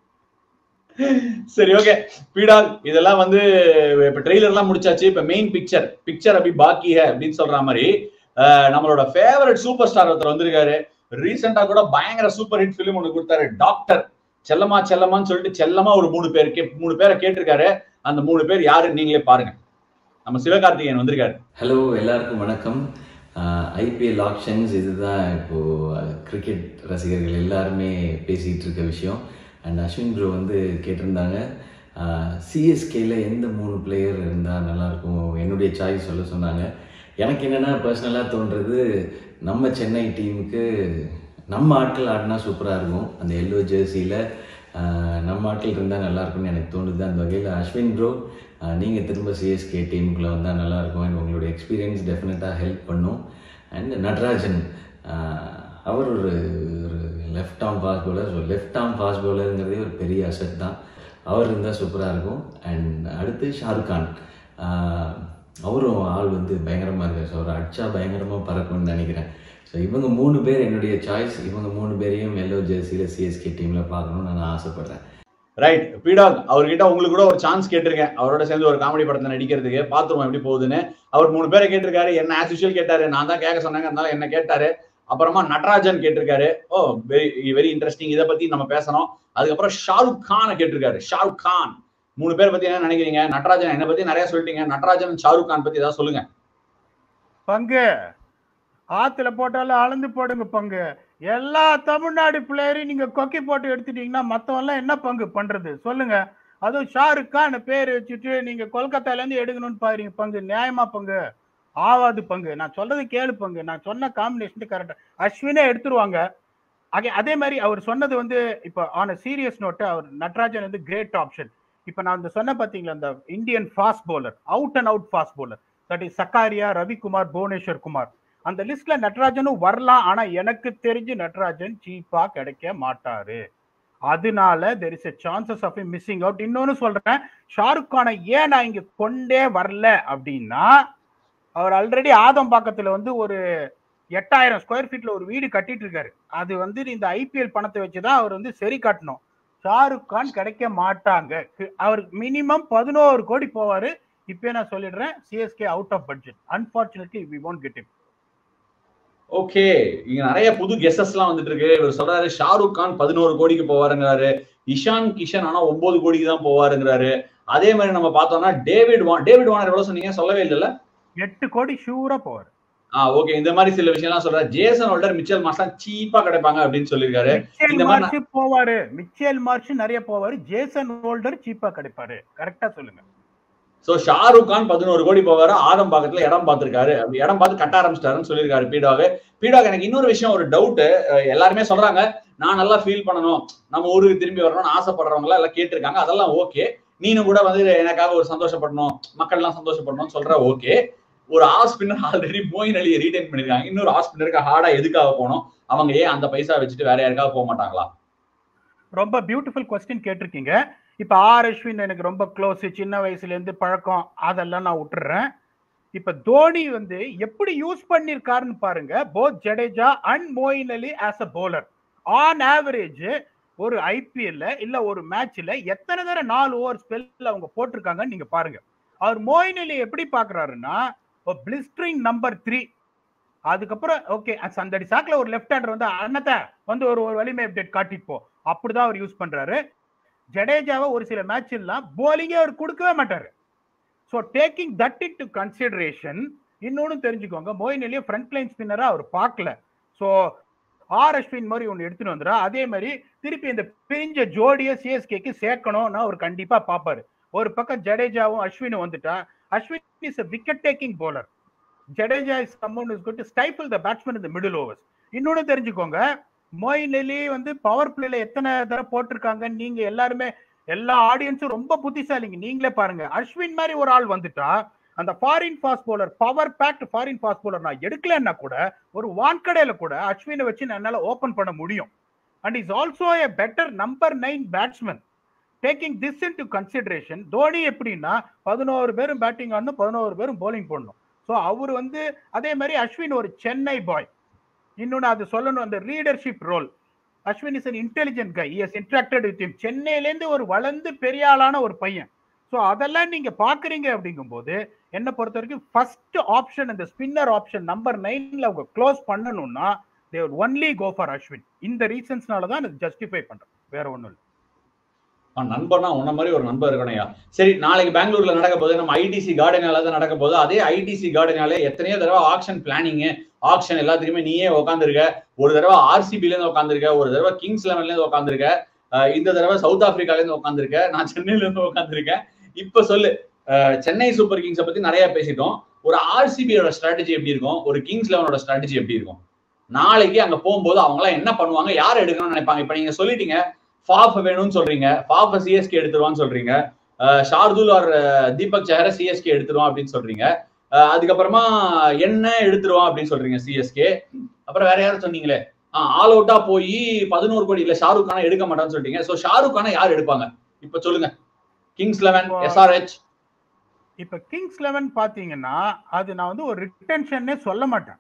சரி ஓகே பீடால் இதெல்லாம் வந்து இப்ப ட்ரெய்லர் எல்லாம் முடிச்சாச்சு இப்ப மெயின் பிக்சர் பிக்சர் அப்படி பாக்கி ஹே அப்படின்னு சொல்ற மாதிரி அஹ், நம்மளோட ஃபேவரட் சூப்பர் ஸ்டார் ஒருத்தர் வந்திருக்காரு ரீசெண்டா கூட பயங்கர சூப்பர் ஹிட் ஃபிலிம் ஒன்று கொடுத்தாரு டாக்டர் செல்லமா செல்லமான்னு சொல்லிட்டு செல்லமா ஒரு மூணு பேர் கே மூணு பேரை கேட்டிருக்காரு அந்த மூணு பேர் யாருன்னு நீங்களே பாருங்க நம்ம சிவகார்த்திகேயன் வந்திருக்காரு ஹலோ எல்லாருக்கும் வணக்கம் ஐபிஎல் ஆக்ஷன்ஸ் இதுதான் இப்போது கிரிக்கெட் ரசிகர்கள் எல்லாருமே பேசிகிட்டு இருக்க விஷயம் அண்ட் அஸ்வின் ப்ரோ வந்து கேட்டிருந்தாங்க சிஎஸ்கேல எந்த மூணு பிளேயர் இருந்தால் நல்லாயிருக்கும் என்னுடைய சாய்ஸ் சொல்ல சொன்னாங்க எனக்கு என்னென்னா பர்சனலாக தோன்றது நம்ம சென்னை டீமுக்கு நம்ம ஆட்கள் ஆடினா சூப்பராக இருக்கும் அந்த எல்லோ ஜெர்சியில் நம்ம ஆட்கள் இருந்தால் நல்லாயிருக்கும்னு எனக்கு தோணுது அந்த வகையில் அஸ்வின் ப்ரோ நீங்கள் திரும்ப சிஎஸ்கே டீமுக்குள்ளே வந்தால் நல்லாயிருக்கும் அண்ட் உங்களோட எக்ஸ்பீரியன்ஸ் டெஃபினட்டாக ஹெல்ப் பண்ணும் அண்ட் நட்ராஜன் ஆஹ், அவர் ஒரு ஒரு left arm fast bowler so left arm fast பவுலருங்கிறதே ஒரு பெரிய அசட் தான் அவர் இருந்தால் சூப்பராக இருக்கும் அண்ட் அடுத்து ஷாருக் கான் ஆஹ், அவரும் ஆள் வந்து பயங்கரமாக இருக்கார் ஸோ அவர் அடிச்சா பயங்கரமாக பறக்கும்னு நினைக்கிறேன் ஸோ இவங்க மூணு பேர் என்னுடைய சாய்ஸ் இவங்க மூணு பேரையும் எல்லோ ஜெர்சியில் சிஎஸ்கே டீமில் பார்க்கணும்னு நான் ஆசைப்பட்றேன் ரைட் பீடாக் அவர்கிட்ட உங்களுக்கு கூட ஒரு சான்ஸ் கேட்டிருக்கேன் அவரோட சேர்ந்து ஒரு காமெடி படத்தை நடிக்கிறதுக்கு பாத்துருவோம் எப்படி போகுதுன்னு அவர் மூணு பேரை கேட்டிருக்காரு என்ன ஆஸ் யூஷுவல் கேட்டாரு நான் தான் கேட்க சொன்னாங்க அதனால என்ன கேட்டாரு அப்புறமா நட்ராஜன் கேட்டிருக்காரு ஓ வெரி வெரி இன்ட்ரெஸ்டிங் இதை பத்தி நம்ம பேசணும் அதுக்கப்புறம் ஷாருக் கானை கேட்டிருக்காரு ஷாருக் கான் மூணு பேர் பத்தி என்ன நினைக்கிறீங்க நட்ராஜன் என்ன பத்தி நிறைய சொல்லிட்டீங்க நட்ராஜன் ஷாருக் கான் பத்தி ஏதாவது சொல்லுங்க பங்கு ஆத்துல போட்டாலும் அளந்து போடுங்க பங்கு எல்லா தமிழ்நாடு பிளேயரையும் நீங்க கொக்கி போட்டு எடுத்துட்டீங்கன்னா மத்தவன் எல்லாம் என்ன பங்கு பண்றது சொல்லுங்க அதுவும் ஷாருக் கான் பேர் வச்சுட்டு நீங்க கொல்கத்தால இருந்து எடுக்கணும்னு பாருங்க பங்கு நியாயமா பங்கு ஆவாது பங்கு நான் சொல்றது கேளு பங்கு நான் சொன்ன காம்பினேஷன் கரெக்டா அஸ்வினே எடுத்துருவாங்க அகே அதே மாதிரி அவர் சொன்னது வந்து இப்போ ஆன் சீரியஸ் நோட்டு அவர் நட்ராஜன் வந்து கிரேட் ஆப்ஷன் இப்போ நான் இந்த சொன்ன பார்த்தீங்களா அந்த Indian fast bowler out and out fast bowler that is Sakariya Ravikumar Bhuvneshwar Kumar அந்த லிஸ்ட்ல நட்ராஜனும் வரலாம் ஆனா எனக்கு தெரிஞ்சு நட்ராஜன் சீப்பா கிடைக்க மாட்டாரு அதனால there is a chances of missing out இன்னொன்னு சொல்றேன் ஷாருக் கானை ஏன் நான் இங்க கொண்டே வரல அப்படின்னா அவர் ஆல்ரெடி ஆதம்பாக்கத்துல வந்து ஒரு எட்டாயிரம் ஸ்கொயர் ஃபீட்ல ஒரு வீடு கட்டிட்டு இருக்காரு அது வந்து இந்த ஐபிஎல் பணத்தை வச்சுதான் அவர் வந்து சரி காட்டணும் ஷாருக் கான் கிடைக்க மாட்டாங்க அவர் மினிமம் பதினோரு கோடி போவாரு இப்பயே நான் சொல்லிடுறேன் CSK out of budget unfortunately we won't get him okay இங்க நிறைய புது கெஸஸ் எல்லாம் வந்துட்டு இருக்கு இவர் சொல்றாரு ஷாருக் கான் பதினோரு கோடிக்கு போவாருங்கிறாரு இஷான் கிஷன் ஆனா ஒன்பது கோடிக்கு தான் போவாருங்கிறாரு அதே மாதிரி நம்ம பார்த்தோம்னா டேவிட் வான் டேவிட் வானர் எவ்வளவு சொன்னீங்க சொல்லவே இல்லைல்ல எட்டு கோடி ஷூரா போவார் ஆ ஓகே இந்த மாதிரி சில விஷயம்லாம் சொல்றாரு ஜேசன் ஹோல்டர் மிச்சல் மாஸ்லாம் சீப்பா கிடைப்பாங்க அப்படின்னு சொல்லியிருக்காரு மிச்சேல் இந்த மாதிரி மார்ச் போவாரு மிச்சேல் மார்ச் நிறைய போவாரு ஜேசன் ஹோல்டர் சீப்பா கிடைப்பாரு கரெக்டா சொல்லுங்க சோ ஷாருக் கான் பதினோரு கோடி போவாரு ஆதம் பாக்கத்துல இடம் பார்த்திருக்காரு அப்படி இடம் பார்த்து கட்ட ஆரம்பிச்சிட்டாருன்னு சொல்லியிருக்காரு பீடாக பீடாக் எனக்கு இன்னொரு விஷயம் ஒரு டவுட் எல்லாருமே சொல்றாங்க நான் நல்லா ஃபீல் பண்ணணும் நம்ம ஊருக்கு திரும்பி வரணும்னு ஆசைப்படுறவங்க எல்லாம் எல்லாம் கேட்டிருக்காங்க அதெல்லாம் ஓகே நீனும் கூட வந்து எனக்காக ஒரு சந்தோஷப்படணும் மக்கள் எல்லாம் சந்தோஷப்படணும்னு சொல்ற ஓகே ஒரு ஆஃப் ஸ்பின்னர் ஆல்ரெடி மோயின் அலியை ரீடைன் பண்ணிருக்காங்க இன்னொரு ஆஃப் ஸ்பின்னருக்கு ஹார்டா எதுக்காக போகணும் அவங்க ஏன் அந்த பைசா வச்சுட்டு வேற யாருக்காக போக மாட்டாங்களா ரொம்ப பியூட்டிஃபுல் கொஸ்டின் கேட்டிருக்கீங்க இப்ப ஆர் அஸ்வின் எனக்கு ரொம்ப க்ளோஸ் சின்ன வயசுல இருந்து பழக்கம் அதெல்லாம் நான் விட்டுறேன் இப்ப தோனி வந்து எப்படி யூஸ் பண்ணிருக்காருன்னு பாருங்க both Jadeja and Moeen Ali as a bowler on average ஒரு ஐபிஎல்ல இல்ல ஒரு மேட்ச்ல எத்தனை தடவை நாலு ஓவர் ஸ்பெல்ல அவங்க போட்டிருக்காங்கன்னு நீங்க பாருங்க அவர் மோயின் அலி எப்படி பாக்குறாருன்னா பிளிஸ்டரிங் நம்பர் த்ரீ அதுக்கப்புறம் ஓகே சந்தடி சாக்கில் ஒரு லெஃப்ட் ஹேண்டர் வந்து அண்ணத்தை வந்து ஒரு ஒரு வலிமை அப்டேட் காட்டிட்டு போ அப்படிதான் அவர் யூஸ் பண்றாரு ஜடேஜாவை ஒரு சில மேட்ச் எல்லாம் போலிங்கே அவர் கொடுக்கவே மாட்டாரு so taking that into consideration இன்னொன்னு தெரிஞ்சுக்கோங்க மோயின் அலியை ஃப்ரண்ட் லைன் ஸ்பின்னரா அவர் பார்க்கல ஸோ ஆர் அஸ்வின் மாதிரி ஒன்று எடுத்துட்டு வந்துடா அதே மாதிரி திருப்பி இந்த பிரிஞ்ச ஜோடியை சிஎஸ்கேக்கு சேர்க்கணும்னு அவர் கண்டிப்பா பார்ப்பாரு ஒரு பக்கம் ஜடேஜாவும் அஸ்வினும் வந்துட்டா Ashwin is a wicket taking bowler Jadeja is someone who's going to stifle the batsman in the middle overs இன்னொன்னு தெரிஞ்சுக்கோங்க மொயின் அலி வந்து பவர் பிளேல எத்தனை தடவை போட்டிருக்காங்க நீங்க எல்லாருமே எல்லா ஆடியன்ஸும் ரொம்ப புத்திசாலிங்க நீங்களே பாருங்க அஸ்வின் மாதிரி ஒரு ஆள் வந்துட்டா அந்த foreign fast bowler power packed foreign fast bowler நான் எடுக்கலன்னா கூட ஒரு வான்கடையில கூட அஸ்வினை வச்சு என்னால ஓபன் பண்ண முடியும் and is also a better number nine batsman taking this into consideration Dhoni எப்படின்னா பதினோரு பேரும் பேட்டிங் ஆடணும் பதினோரு பேரும் bowling போடணும் ஸோ அவர் வந்து அதே மாதிரி அஸ்வின் ஒரு சென்னை பாய் இன்னொன்று அது சொல்லணும் அந்த leadership role Ashwin is an intelligent guy is interacted with him சென்னையிலேருந்து ஒரு வளர்ந்து பெரிய ஆளான ஒரு பையன் ஸோ அதெல்லாம் நீங்க பாக்குறீங்க அப்படிங்கும்போது என்னை பொறுத்த வரைக்கும் ஃபர்ஸ்ட் ஆப்ஷன் இந்த ஸ்பின்னர் ஆப்ஷன் நம்பர் நைன்ல அவங்க க்ளோஸ் பண்ணணும்னா they only go for Ashwin இந்த ரீசன்ஸ்னால தான் ஜஸ்டிஃபை பண்றேன் வேற ஒன்றும் இல்லை அவன் நண்பனா உன்ன மாதிரி ஒரு நண்பர் இருக்கணையா சரி நாளைக்கு பெங்களூர்ல நடக்க போது நம்ம ஐடிசி கார்டனால தான் நடக்க போகுது அதே ஐடிசி கார்டனால எத்தனையோ தடவை ஆக்ஷன் பிளானிங் ஆக்ஷன் எல்லாத்துலயுமே நீயே உட்காந்துருக்க ஒரு தடவை ஆர்சிபில இருந்து உட்காந்துருக்க ஒரு தடவை கிங்ஸ் லெவன்ல இருந்து உட்காந்துருக்க இந்த தடவை சவுத் ஆப்பிரிக்கால இருந்து உட்காந்துருக்க நான் சென்னையில இருந்து உட்காந்துருக்கேன் இப்ப சொல்லு அஹ், சென்னை சூப்பர் கிங்ஸை பத்தி நிறைய பேசிட்டோம் ஒரு ஆர்சிபியோட ஸ்ட்ராட்டஜி எப்படி இருக்கும் ஒரு கிங்ஸ் லெவனோட ஸ்ட்ராட்டஜி எப்படி இருக்கும் நாளைக்கு அங்க போகும்போது அவங்க எல்லாம் என்ன பண்ணுவாங்க யார் எடுக்கணும்னு நினைப்பாங்க இப்ப நீங்க சொல்லிட்டீங்க ஃபாஃப் வேணும்னு சொல்றீங்க ஃபாஃப் சிஎஸ்கே எடுத்துருவான்னு சொல்றீங்க அஹ் ஷார்துல் ஆர் தீபக் சஹர சிஎஸ்கே எடுத்துருவான் அப்படின்னு சொல்றீங்க அஹ் அதுக்கப்புறமா என்ன எடுத்துருவான் அப்படின்னு சொல்றீங்க சிஎஸ்கே அப்புறம் வேற யாரும் சொன்னீங்களே ஆல் அவுட்டா போய் பதினோரு கோடி இல்ல ஷாருக் கானா எடுக்க மாட்டான்னு சொல்லிட்டீங்க சோ ஷாருக் கானா யார் எடுப்பாங்க இப்ப சொல்லுங்க கிங்ஸ் லெவன் எஸ்ஆர்ஹெச் இப்ப கிங்ஸ் லெவன் பாத்தீங்கன்னா அது நான் வந்து ஒரு ரிட்டன்ஷன்னே சொல்ல மாட்டேன்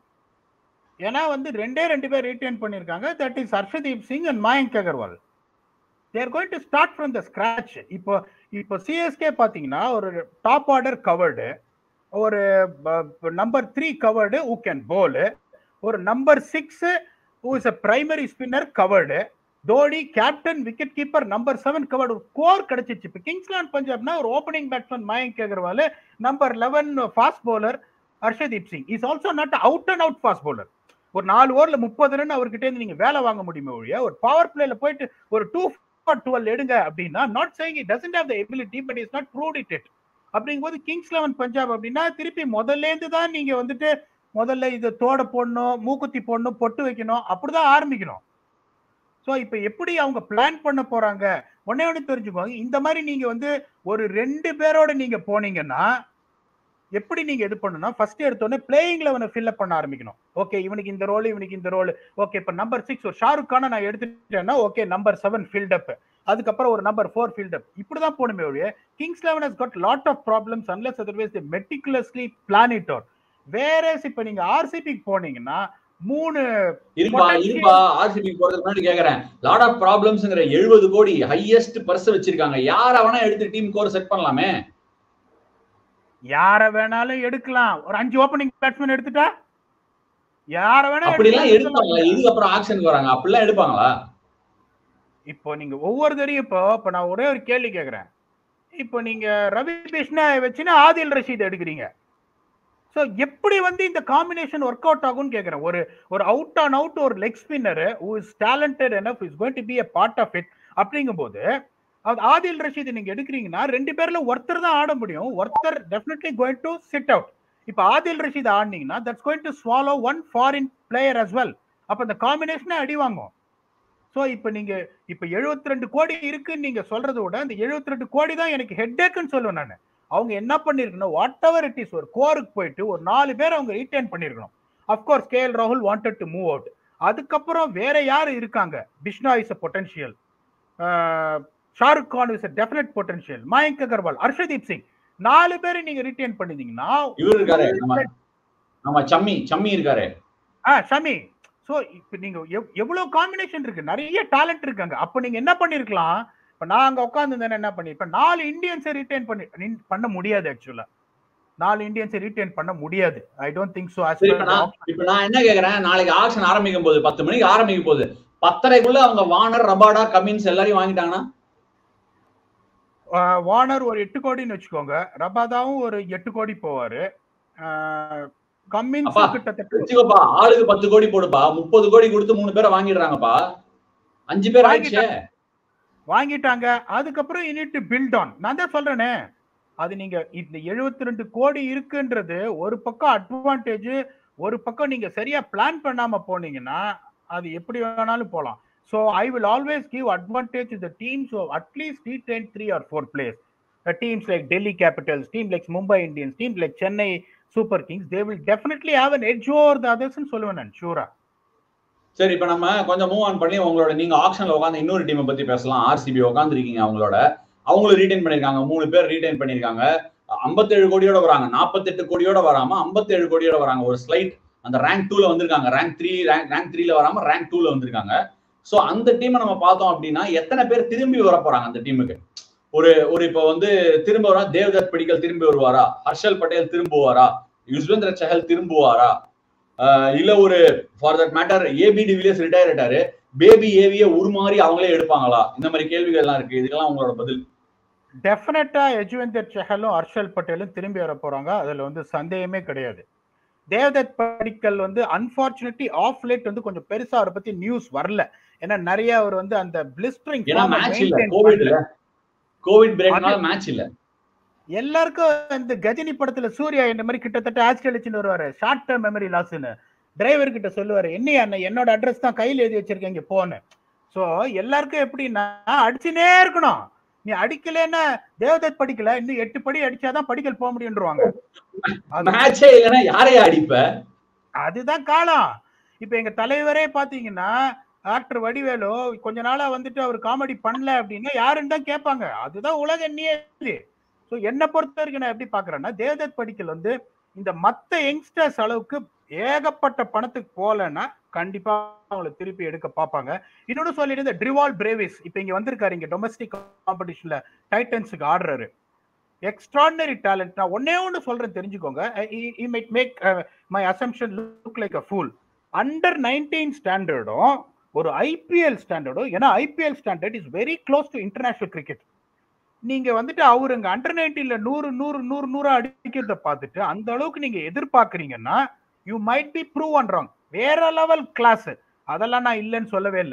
ஏன்னா வந்து ரெண்டே ரெண்டு பேர் ரிட்டைன் பண்ணியிருக்காங்க that is Harshdeep Singh and Mayank Agarwal they're going to start from the scratch இப்போ இப்போ சிஎஸ்கே பார்த்தீங்கன்னா ஒரு டாப் ஆர்டர் கவர்டு ஒரு number three covered who can bowl ஒரு number six who is a primary spinner covered Dhoni captain wicket keeper number seven covered ஒரு core கிடைச்சிச்சு இப்போ Kings Eleven பஞ்சாப்னா ஒரு opening batsman Mayank Agarwal number eleven fast bowler Harshdeep Singh is also not out and out fast bowler ஒரு நாலு ஓவர்ல முப்பது ரன் அவர்கிட்ட இருந்து நீங்க வேலை வாங்க முடியுமே ஒழிய ஒரு பவர் பிளேல போயிட்டு ஒரு டூ ஸ்குவாட் டுவெல் எடுங்க அப்படின்னா not saying it doesn't have the ability but is not proved it it அப்படிங்கும்போது கிங்ஸ் லெவன் பஞ்சாப் அப்படின்னா திருப்பி முதல்ல இருந்து தான் நீங்க வந்துட்டு முதல்ல இது தோட போடணும் மூக்குத்தி போடணும் பொட்டு வைக்கணும் அப்படிதான் ஆரம்பிக்கணும் ஸோ இப்போ எப்படி அவங்க பிளான் பண்ண போறாங்க ஒன்னே ஒன்று தெரிஞ்சுக்கோங்க இந்த மாதிரி நீங்க வந்து ஒரு ரெண்டு பேரோட நீங்க போனீங்கன்னா எப்படி நீங்க இது பண்ணணும் ஃபர்ஸ்ட் எடுத்தோடனே பிளேயிங் லெவனை ஃபில்அப் பண்ண ஆரம்பிக்கணும் ஓகே இவனுக்கு இந்த ரோல் இவனுக்கு இந்த ரோல் ஓகே இப்போ நம்பர் சிக்ஸ் ஒரு ஷாருக் கான நான் எடுத்துட்டேன்னா okay number seven field up அதுக்கப்புறம் ஒரு நம்பர் ஃபோர் ஃபீல்ட் அப் இப்படிதான் போகணுமே ஒழிய Kings Eleven has got lot of problems unless otherwise they meticulously plan it out வேற இப்ப நீங்க ஆர்சிபிக்கு போனீங்கன்னா மூணு இருப்பா Potential- இருப்பா ஆர்சிபி போறதுக்கு முன்னாடி கேக்குறேன் லாட் ஆஃப் ப்ராப்ளம்ஸ்ங்கிற எழுபது கோடி ஹையஸ்ட் பர்ஸ் வச்சிருக்காங்க யார வேணா எடுத்து டீம் கோர் செட் பண்ணலாமே யார வேணாலும் எடுக்கலாம் ஒரு அஞ்சு ஓப்பனிங் பேட்ஸ்மேன் எடுத்துட்டா யார வேணா அப்படி எல்லாம் எடுக்கலாம். எடுப்பாங்களா இதுக்கு அப்புறம் ஆக்ஷனுக்கு வராங்க அப்படிலாம் எடுப்பாங்களா இப்போ நீங்க ஒவ்வொருத்தரையும் இப்போ இப்போ நான் ஒரே ஒரு கேள்வி கேட்குறேன் இப்போ நீங்க ரவி கிருஷ்ணா வச்சுன்னா ஆதில் ரஷீத் எடுக்கிறீங்க ஸோ எப்படி வந்து இந்த காம்பினேஷன் ஒர்க் அவுட் ஆகும்னு கேட்குறேன் ஒரு ஒரு அவுட் ஆன் அவுட் ஒரு leg spinner who is talented enough is going to be a part of it அப்படிங்கும்போது அது ஆதில் ரஷீத் நீங்க எடுக்கிறீங்கன்னா ரெண்டு பேர்ல ஒருத்தர் தான் ஆட முடியும் ஒருத்தர் definitely going to sit out இப்போ ஆதில் ரஷீத் ஆடினீங்கன்னா that's going to swallow one foreign player as well அப்போ இந்த காம்பினேஷனே அடி வாங்கும் ஸோ இப்போ நீங்க இப்போ 72 ரெண்டு கோடி இருக்குன்னு நீங்க சொல்றதை விட அந்த 72 ரெண்டு கோடி தான் எனக்கு ஹெட்டேக்குன்னு சொல்லுவேன் நான் அவங்க என்ன பண்ணிருக்கணும் வாட் எவர் இட் இஸ் ஒரு கோருக்கு போயிட்டு ஒரு நாலு பேர் அவங்க ரீட்டைன் பண்ணிருக்கணும் அப்கோர்ஸ் கே எல் ராகுல் வாண்டட் டு மூவ் அவுட் அதுக்கப்புறம் வேற யார் இருக்காங்க Bishnoi is a potential Shahrukh Khan is a definite potential Mayank Agarwal Harshdeep Singh நாலு பேரை நீங்க ரிட்டைன் பண்ணிருந்தீங்கன்னா இவர் இருக்காரு நம்ம நம்ம சம்மி சம்மி இருக்காரு ஆ ஷமி ஸோ இப்போ நீங்க எவ்- எவ்வளவு காம்பினேஷன் இருக்கு நிறைய டேலண்ட் இருக்காங்க அப்போ நீங்க என்ன பண்ணிருக்கலாம் இப்போ நான் அங்க உட்காந்துருந்தேன் என்ன பண்ணிருப்பேன் நாலு இந்தியன்ஸை ரிட்டைன் பண்ணி நின்- பண்ண முடியாது ஆக்சுவலா நாலு இந்தியன்ஸை ரிட்டைன் பண்ண முடியாது ஐ டோன்ட் திங்க் ஸோ சரி இப்ப நான் இப்ப நான் என்ன கேக்குறேன் நாளைக்கு ஆக்ஷன் ஆரம்பிக்கும் போது பத்து மணிக்கு ஆரம்பிக்கும் போது பத்தரைக்குள்ள அவங்க வானர் ரபாடா கமின்ஸ் எல்லாரையும் வாங்கிட்டாங்கன்னா வார்னர் ஒரு எட்டு கோடின்னு வச்சுக்கோங்க ரபாதாவும் ஒரு எட்டு கோடி போவாரு கம்மின்ஸ் அப்பா, கிட்டத்தட்ட வச்சுக்கோப்பா ஆளுக்கு பத்து கோடி போடுப்பா முப்பது கோடி கொடுத்து மூணு பேரை வாங்கிடுறாங்கப்பா அஞ்சு பேர் ஆயிடுச்சே வாங்கிட்டாங்க அதுக்கப்புறம் யூனிட் பில்ட் ஆன் நான் தான் சொல்றேனே அது நீங்க இந்த 72 ரெண்டு கோடி இருக்குன்றது ஒரு பக்கம் அட்வான்டேஜ் ஒரு பக்கம் நீங்க சரியா பிளான் பண்ணாம போனீங்கன்னா அது எப்படி வேணாலும் போலாம் so I will always give advantage the teams at least the ten three or four places teams like Delhi Capitals team like Mumbai Indians team like Chennai Super Kings they will definitely have an edge over the அதர்ஸ்னு சொல்லுவேன் நான் ஷூரா சரி இப்ப நம்ம கொஞ்சம் move on பண்ணி உங்களோட நீங்க ஆக்ஷன்ல உட்காந்து இன்னொரு டீமை பத்தி பேசலாம் ஆர்சிபி உட்காந்துருக்கீங்க அவங்களோட அவங்களும் ரீடைன் பண்ணிருக்காங்க மூணு பேர் ரீடைன் பண்ணிருக்காங்க 57 கோடியோட வராங்க 48 கோடியோட வராம 57 கோடியோட வராங்க ஒரு ஸ்லைட் அந்த ரேங்க் டூல வந்திருக்காங்க ரேங்க் த்ரீ ரேங்க் ரேங்க் த்ரீல வராம ரேங்க் டூல வந்திருக்காங்க சோ அந்த டீமை நம்ம பார்த்தோம் அப்படின்னா எத்தனை பேர் திரும்பி வர போறாங்க அந்த டீமுக்கு ஒரு ஒரு இப்போ வந்து திரும்ப வரா தேவ்தத் படிக்கல் திரும்பி வருவாரா ஹர்ஷல் பட்டேல் திரும்புவாரா யுஸ்வேந்திர சஹல் திரும்புவாரா ஆஹ் இல்ல ஒரு for that matter AB de Villiers retire ஆயிட்டாரு பேபி ஏவிய உருமாறி அவங்களே எடுப்பாங்களா இந்த மாதிரி கேள்விகள் எல்லாம் இருக்கு இதுக்கெல்லாம் உங்களோட பதில் டெஃபினட்டா யஜுவேந்தர் சஹலும் ஹர்ஷல் பட்டேலும் திரும்பி வர போறாங்க அதுல வந்து சந்தேகமே கிடையாது தேவதத் படிக்கல் வந்து அன்பார்ச்சுனேட்லி ஆஃப் லேட் வந்து கொஞ்சம் பெருசா அவரை பத்தி நியூஸ் வரல ஏன்னா நிறைய அவர் வந்து அந்த பிளிஸ்டரிங் ஏன்னா மேட்ச் இல்ல கோவிட் இல்ல கோவிட் பிரேக்னால மேட்ச் இல்ல எல்லாருக்கும் இந்த கஜினி படத்துல சூர்யா இந்த மாதிரி கிட்டத்தட்ட ஆஸ்திரேலிச்சின்னு வருவாரு ஷார்ட் டேர்ம் மெமரி லாஸ்ன்னு டிரைவர் கிட்ட சொல்லுவாரு என்னையா அண்ணன் என்னோட அட்ரஸ் தான் கையில எழுதி வச்சிருக்கேன் இங்க போன்னு சோ எல்லாருக்கும் எப்படின்னா அடிச்சுனே இருக்கணும் நீ அடிக்கலைன்னா தேவதத் படிக்கல இன்னும் எட்டு படி அடிச்சாதான் படிக்கல் போக முடியும்ன்றவாங்க அது- மேட்சே இல்லைன்னா யாரையா அடிப்ப அதுதான் காலம் இப்ப எங்க தலைவரே பாத்தீங்கன்னா ஆக்டர் வடிவேலு கொஞ்ச நாளா வந்துட்டு அவர் காமெடி பண்ணல அப்படின்னா யாருன்னு தான் கேட்பாங்க அதுதான் உலக நியதி ஸோ என்னை பொறுத்த வரைக்கும் நான் எப்படி பாக்குறேன்னா தேவதத் படிக்கல் வந்து இந்த மத்த யங்ஸ்டர்ஸ் அளவுக்கு ஏகப்பட்ட பணத்துக்கு போகலன்னா கண்டிப்பா அவங்களை திருப்பி எடுக்க பார்ப்பாங்க இன்னொன்னு சொல்லிட்டு இந்த ட்ரிவால் பிரேவிஸ் இப்ப இங்க வந்திருக்காரு இங்க டொமஸ்டிக் காம்படிஷன்ல டைட்டன்ஸுக்கு ஆடுறாரு எக்ஸ்ட்ராடினரி டேலண்ட் நான் ஒன்னே ஒன்று சொல்றேன் தெரிஞ்சுக்கோங்க might make my assumption look like a fool under nineteen ஸ்டாண்டர்டும் ஒரு ஐபிஎல் ஸ்டாண்டர்டும் ஏன்னா IPL standard is very close to international cricket நீங்க வந்துட்டு அவரு இங்க அண்டர் நைன்டீன்ல நூறு நூறு நூறு நூறு அடிக்கிறத பார்த்துட்டு அந்த அளவுக்கு நீங்க எதிர்பார்க்கறீங்கன்னா யூ மைட் பி ப்ரூவ் பண்றாங்க வேற லெவல் கிளாஸ் அதெல்லாம் நான் இல்லைன்னு சொல்லவே இல்லை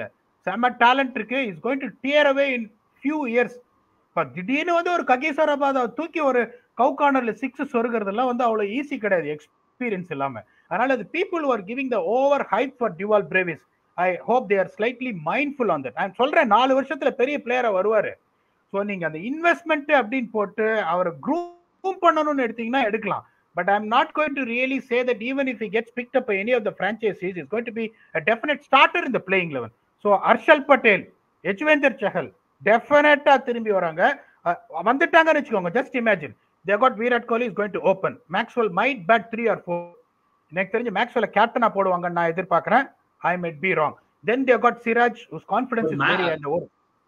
செம்ம டேலண்ட் இருக்கு is going to tear away in few years இப்போ திடீர்னு வந்து ஒரு ககீசராபாத் தூக்கி ஒரு கவுகார்னர்ல சிக்ஸ் சொருகிறதுலாம் வந்து அவ்வளோ ஈஸி கிடையாது எக்ஸ்பீரியன்ஸ் இல்லாம அதனால அது people are giving the over hype for Dewald Brevis I hope they are slightly mindful on that நான் சொல்றேன் நாலு வருஷத்துல பெரிய பிளேயரா வருவாரு ஸோ நீங்க அந்த இன்வெஸ்ட்மெண்ட் அப்படின்னு போட்டு அவரை க்ரூம் பண்ணணும்னு எடுத்தீங்கன்னா எடுக்கலாம் but I am not going to really say that even if gets picked up any of the franchises is going to be a definite starter இந்த playing eleven so Harshal Patel Yuzvendra Chahal டெஃபினட்டா திரும்பி வராங்க அஹ் வந்துட்டாங்கன்னு வச்சுக்கோங்க just imagine they got Virat Kohli is going to open Maxwell might bat three or four எனக்கு தெரிஞ்சு மேக்ஸ்வெல்ல கேப்டனா போடுவாங்கன்னு நான் எதிர்பார்க்கறேன் I might be wrong then they got Siraj his confidence is very அந்த ஒரு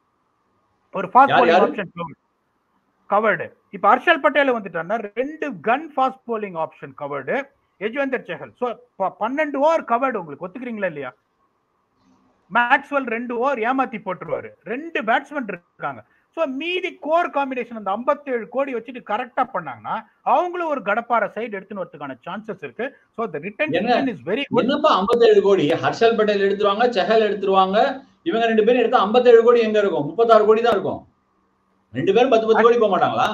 ஒரு ஃபாஸ்ட் யார், bowling யாரு? ஆப்ஷன் கவர்டு இப்போ ஹர்ஷல் பட்டேல் வந்துட்டாருன்னா ரெண்டு gun fast bowling option covered Yuzvendra Chahal so பன்னெண்டு ஓவர் கவர்டு உங்களுக்கு ஒத்துக்கிறீங்களா இல்லையா மேக்ஸ்வெல் ரெண்டு ஓவர் ஏமாத்தி போட்டுருவாரு ரெண்டு பேட்ஸ்மேன் இருக்காங்க ஸோ மீதி கோர் காம்பினேஷன் அந்த 57 கோடி வச்சுட்டு கரெக்டா பண்ணாங்கன்னா அவங்களும் ஒரு கடப்பார சைடு எடுத்துன்னு வரதுக்கான சான்சஸ் இருக்கு so the return is very good என்னப்பா 57 கோடி ஹர்ஷல் பட்டேல் எடுத்துருவாங்க செஹல் எடுத்துருவாங்க இவங்க ரெண்டு பேரும் எடுத்தா 57 கோடி எங்க இருக்கும் முப்பத்தாறு கோடி தான் இருக்கும் ரெண்டு பேரும் பத்து பத்து கோடி போக மாட்டாங்களா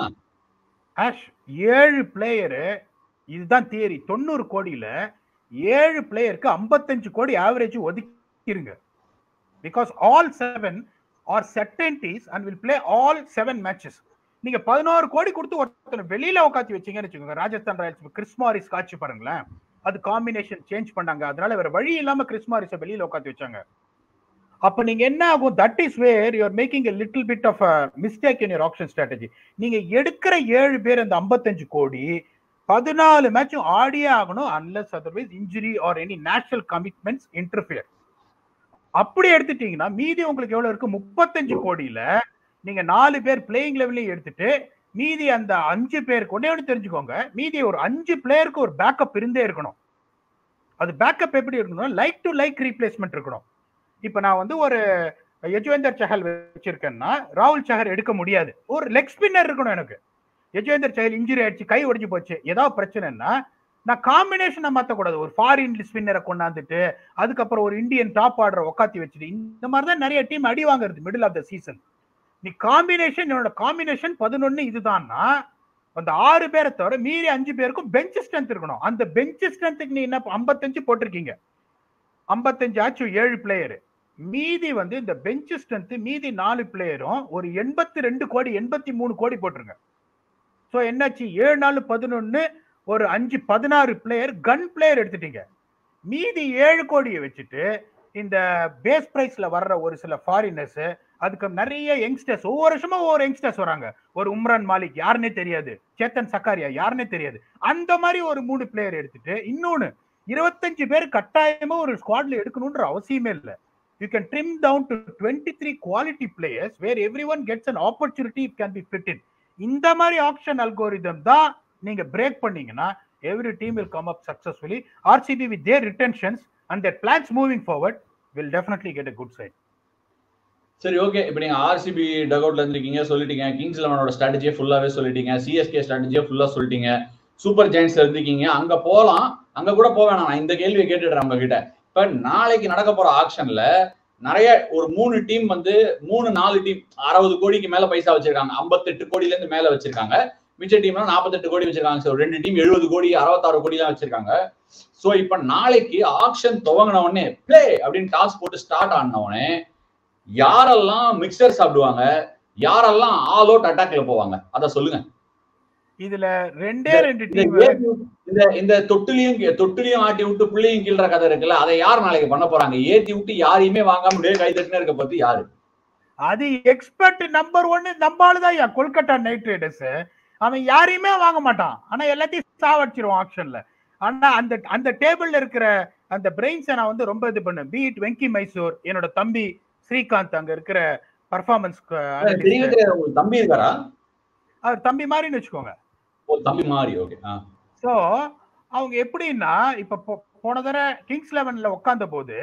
ஆஷ் ஏழு பிளேயரு இதுதான் தியரி தொண்ணூறு கோடியில ஏழு பிளேயருக்கு 55 கோடி ஆவரேஜ் ஒதுக்கிருங்க because all seven are certainties and will play all seven matches நீங்க பதினோரு கோடி கொடுத்து ஒருத்தனை வெளியில உட்காத்தி வச்சீங்கன்னு வச்சுக்கோங்க ராஜஸ்தான் ராயல்ஸ் கிறிஸ் மாரிஸ் காட்சி பாருங்களேன் அது காம்பினேஷன் சேஞ்ச் பண்ணாங்க அதனால வேற வழி இல்லாம கிறிஸ் மாரிஸை வெளியில உட்காத்தி வச்சாங்க அப்ப நீங்க என்ன ஆகும் that is where you are making a little bit of mistake in your option strategy நீங்க எடுக்கிற ஏழு பேர் அந்த 55 கோடி பதினாலு மேட்சும் ஆடியே ஆகணும் unless otherwise injury or any national commitments interfere அப்படி எடுத்துட்டீங்கன்னா மீதி உங்களுக்கு எவ்வளவு இருக்கு முப்பத்தஞ்சு கோடியில நீங்க நாலு பேர் பிளேயிங் லெவலையும் எடுத்துட்டு மீதி அந்த அஞ்சு பேருக்கு ஒன்னே ஒன்று தெரிஞ்சுக்கோங்க மீதி ஒரு அஞ்சு பிளேயருக்கு ஒரு பேக்கப் இருந்தே இருக்கணும் அது பேக்கப் எப்படி இருக்கணும் லைக் டு லைக் ரீப்ளேஸ்மெண்ட் இருக்கணும் இப்ப நான் வந்து ஒரு யஜ்வேந்தர் சஹல் வச்சிருக்கேன்னா ராகுல் சஹர் எடுக்க முடியாது ஒரு லெக் ஸ்பின்னர் இருக்கணும் எனக்கு யஜ்வேந்தர் சஹல் இன்ஜுரி ஆயிடுச்சு கை ஒடிஞ்சு போச்சு ஏதாவது பிரச்சனைன்னா நான் காம்பினேஷனை மாற்றக்கூடாது ஒரு ஃபாரின் ஸ்பின்னரை கொண்டாந்துட்டு அதுக்கப்புறம் ஒரு இந்தியன் டாப் ஆர்டரை உக்காத்தி வச்சுட்டு இந்த மாதிரி தான் நிறைய டீம் அடி வாங்குறது மிடில் ஆஃப் த சீசன் நீ காம்பினேஷன் என்னோட காம்பினேஷன் பதினொன்னு இதுதான்னா அந்த ஆறு பேரை தவிர மீறி அஞ்சு பேருக்கும் பெஞ்ச் ஸ்ட்ரென்த் இருக்கணும் அந்த பெஞ்ச் ஸ்ட்ரென்த்துக்கு நீ என்ன ஐம்பத்தஞ்சு போட்டிருக்கீங்க ஐம்பத்தஞ்சு ஆச்சு ஏழு பிளேயரு மீதி வந்து இந்த பெஞ்ச் ஸ்ட்ரென்த் மீதி நாலு பிளேயரும் ஒரு எண்பத்தி ரெண்டு கோடி எண்பத்தி மூணு கோடி போட்டுருங்க ஸோ என்னாச்சு ஏழு நாலு பதினொன்னு ஒரு அஞ்சு பதினாறு பிளேயர் கன் பிளேயர் எடுத்துட்டீங்க மீதி ஏழு கோடியை வச்சுட்டு இந்த பேஸ் பிரைஸ்ல வர்ற ஒரு சில ஃபாரினர்ஸ் அதுக்கு நிறைய யங்ஸ்டர்ஸ் ஒவ்வொரு வருஷமா ஒவ்வொரு யங்ஸ்டர்ஸ் வராங்க ஒரு உம்ரான் மாலிக் யாருன்னே தெரியாது சேத்தன் சக்காரியா யாருன்னே தெரியாது அந்த மாதிரி ஒரு மூணு பிளேயர் எடுத்துட்டு இன்னொன்னு இருபத்தஞ்சு பேர் கட்டாயமா ஒரு ஸ்குவாட்ல எடுக்கணும்ன்ற அவசியமே இல்லை you can trim down to twenty three quality players where every one gets an opportunity can be fit in இந்த மாதிரி ஆப்ஷன் அல்கோரிதம் தான் நீங்க பிரேக் பண்ணீங்கன்னா every team will come up successfully RCB with their retentions and their plans moving forward will definitely get a good side சரி okay இப்போ நீங்க RCB டக் அவுட்ல இருந்திருக்கீங்க சொல்லிட்டீங்க கிங்ஸ் லெவனோட ஸ்ட்ராட்டஜியை ஃபுல்லாவே சொல்லிட்டீங்க சிஎஸ்கே ஸ்ட்ராட்டஜியை ஃபுல்லா சொல்லிட்டீங்க சூப்பர் ஜெயின்ஸ்ல இருந்திருக்கீங்க அங்க போலாம் அங்க கூட போக வேணாம் நான் இந்த கேள்வியை கேட்டுடுறேன் உங்ககிட்ட இப்ப நாளைக்கு நடக்க போற ஆக்ஷன்ல நிறைய ஒரு மூணு டீம் வந்து மூணு நாலு டீம் அறுபது கோடிக்கு மேல பைசா வச்சிருக்காங்க ஐம்பத்தெட்டு கோடியில இருந்து மேல வச்சிருக்காங்க மிச்ச டீம்லாம் நாற்பத்தெட்டு கோடி வச்சிருக்காங்க ஸோ ரெண்டு டீம் எழுபது கோடி அறுபத்தாறு கோடி தான் வச்சிருக்காங்க ஸோ இப்ப நாளைக்கு ஆக்ஷன் துவங்கின உடனே பிளே அப்படின்னு டாஸ் போட்டு ஸ்டார்ட் ஆன உடனே யாரெல்லாம் மிக்சர் சாப்பிடுவாங்க யாரெல்லாம் ஆல் அவுட் அட்டாக்ல போவாங்க அத சொல்லுங்க இதுல ரெண்டே ரெண்டு இந்த டீம் ஏத்தி விட்டு- இந்த இந்த தொட்டிலையும் கீ- தொட்டிலையும் ஆட்டி விட்டு பிள்ளையும் கீழ்ற கதை இருக்குல்ல அதை யார் நாளைக்கு பண்ண போறாங்க ஏத்தி விட்டு யாரையுமே வாங்காம அப்படியே கை தட்டுன்னு இருக்க பத்தி யாரு அது எக்ஸ்பர்ட் நம்பர் ஒன்னு நம்ம ஆளுதான் ஐயா கொல்கத்தா நைட் ரைடர்ஸ் அவன் யாரையுமே வாங்க மாட்டான் ஆனா எல்லாத்தையும் சாவடிச்சிருவான் ஆப்ஷன்ல ஆனா அந்த அந்த டேபிள்ல இருக்கிற அந்த பிரெயின்ஸை நான் வந்து ரொம்ப இது பண்ணேன் பீட் வெங்கி மைசூர் என்னோட தம்பி ஸ்ரீகாந்த் அங்க இருக்கிற பர்ஃபார்மன்ஸ் தெரியும் தெரியாது உங்களுக்கு தம்பி இருக்காரா அவர் தம்பி மாதிரின்னு வச்சுக்கோங்க ஓ தம்பி மாறி ஓகே ஸோ அவங்க எப்படின்னா இப்ப போ- போன தடவை கிங்ஸ் லெவன்ல உட்கார்ந்த போது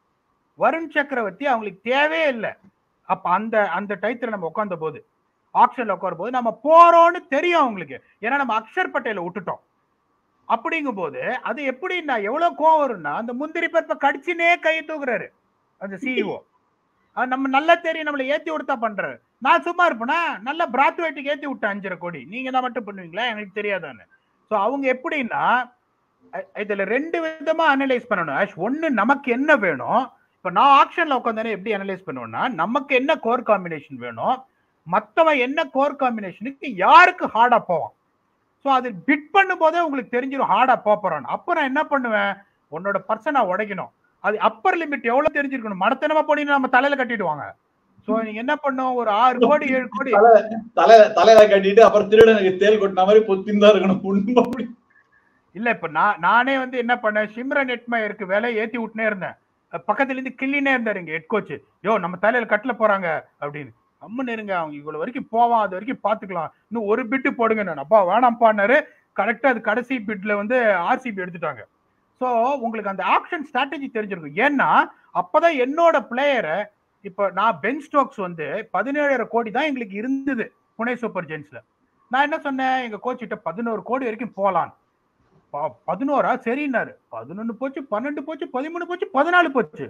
வருண் சக்கரவர்த்தி அவங்களுக்கு தேவையே இல்லை அப்ப அந்த அந்த டயத்துல நம்ம உட்கார்ந்த போது ஆப்ஷன்ல உட்காரும் போது நம்ம போறோம்னு தெரியும் அவங்களுக்கு ஏன்னா நம்ம அக்ஷர் பட்டேல விட்டுட்டோம் அப்படிங்கும் போது அது எப்படின்னா எவ்வளவு கோவம் வரும்னா அந்த முந்திரி பருப்பை கடிச்சுனே கையை தூக்குறாரு அந்த சிஇஓ அது நம்ம நல்லா தெரியும் நம்மள ஏத்தி விடுத்தா பண்றாரு நான் சும்மா இருப்பேனா நல்லா பிராத் வெயிட்டுக்கு ஏத்தி விட்டேன் அஞ்சரை கோடி நீங்க தான் மட்டும் பண்ணுவீங்களா எனக்கு தெரியாதான்னு ஸோ அவங்க எப்படின்னா அ- இதுல ரெண்டு விதமா அனலைஸ் பண்ணணும் ஆஷ் ஒன்னு நமக்கு என்ன வேணும் இப்ப நான் ஆக்ஷன்ல உட்காந்தானே எப்படி அனலைஸ் பண்ணுவேன்னா நமக்கு என்ன கோர் காம்பினேஷன் வேணும் மத்தவன் என்ன கோர் காம்பினேஷனுக்கு யாருக்கு ஹார்டா போவான் ஸோ அது பிட் பண்ணும் போதே உங்களுக்கு தெரிஞ்சிடும் ஹார்டா போறான் அப்போ நான் என்ன பண்ணுவேன் உன்னோட பர்சனை உடைக்கணும் அது அப்பர் லிமிட் எவ்வளவு தெரிஞ்சிருக்கணும் மடத்தனமா போனீங்கன்னா நம்ம தலையில கட்டிடுவாங்க ஸோ நீங்க என்ன பண்ணும் ஒரு ஆறு கோடி ஏழு கோடி தலை தலையில கட்டிட்டு அப்புறம் திருடனுக்கு தேல் கொட்டின மாதிரி பொத்தின்னு தான் இருக்கணும் உண்மை அப்படி. இல்ல இப்ப நான் நானே வந்து என்ன பண்ணேன் சிம்ரன் எட்மயருக்கு வேலையை ஏத்தி விட்டுனே இருந்தேன் அஹ் பக்கத்துல இருந்து கிள்ளினே இருந்தாரு இங்க ஹெட் கோச் யோ நம்ம தலையில கட்டல போறாங்க அப்படின்னு அம்மன் இருங்க அவங்க இவ்வளவு வரைக்கும் போவான் அது வரைக்கும் பாத்துக்கலாம் இன்னும் ஒரு பிட்டு போடுங்க நான் அப்பா வேணாம்ப்பான்னாரு கரெக்டா அது கடைசி பிட்ல வந்து ஆர்சிபி எடுத்துட்டாங்க ஸோ உங்களுக்கு அந்த ஆப்ஷன் ஸ்ட்ராட்டஜி தெரிஞ்சிருக்கும் ஏன்னா அப்பதான் என்னோட பிளேயரை இப்போ நான் பென் ஸ்டோக்ஸ் வந்து பதினேழரை கோடி தான் எங்களுக்கு இருந்தது புனே சூப்பர் ஜெயின்ஸ்ல நான் என்ன சொன்னேன் எங்க கோச் கிட்ட பதினோரு கோடி வரைக்கும் போலாம் ப- பதினோரா சரின்னாரு பதினொன்னு போச்சு பன்னெண்டு போச்சு பதிமூணு போச்சு பதினாலு போச்சு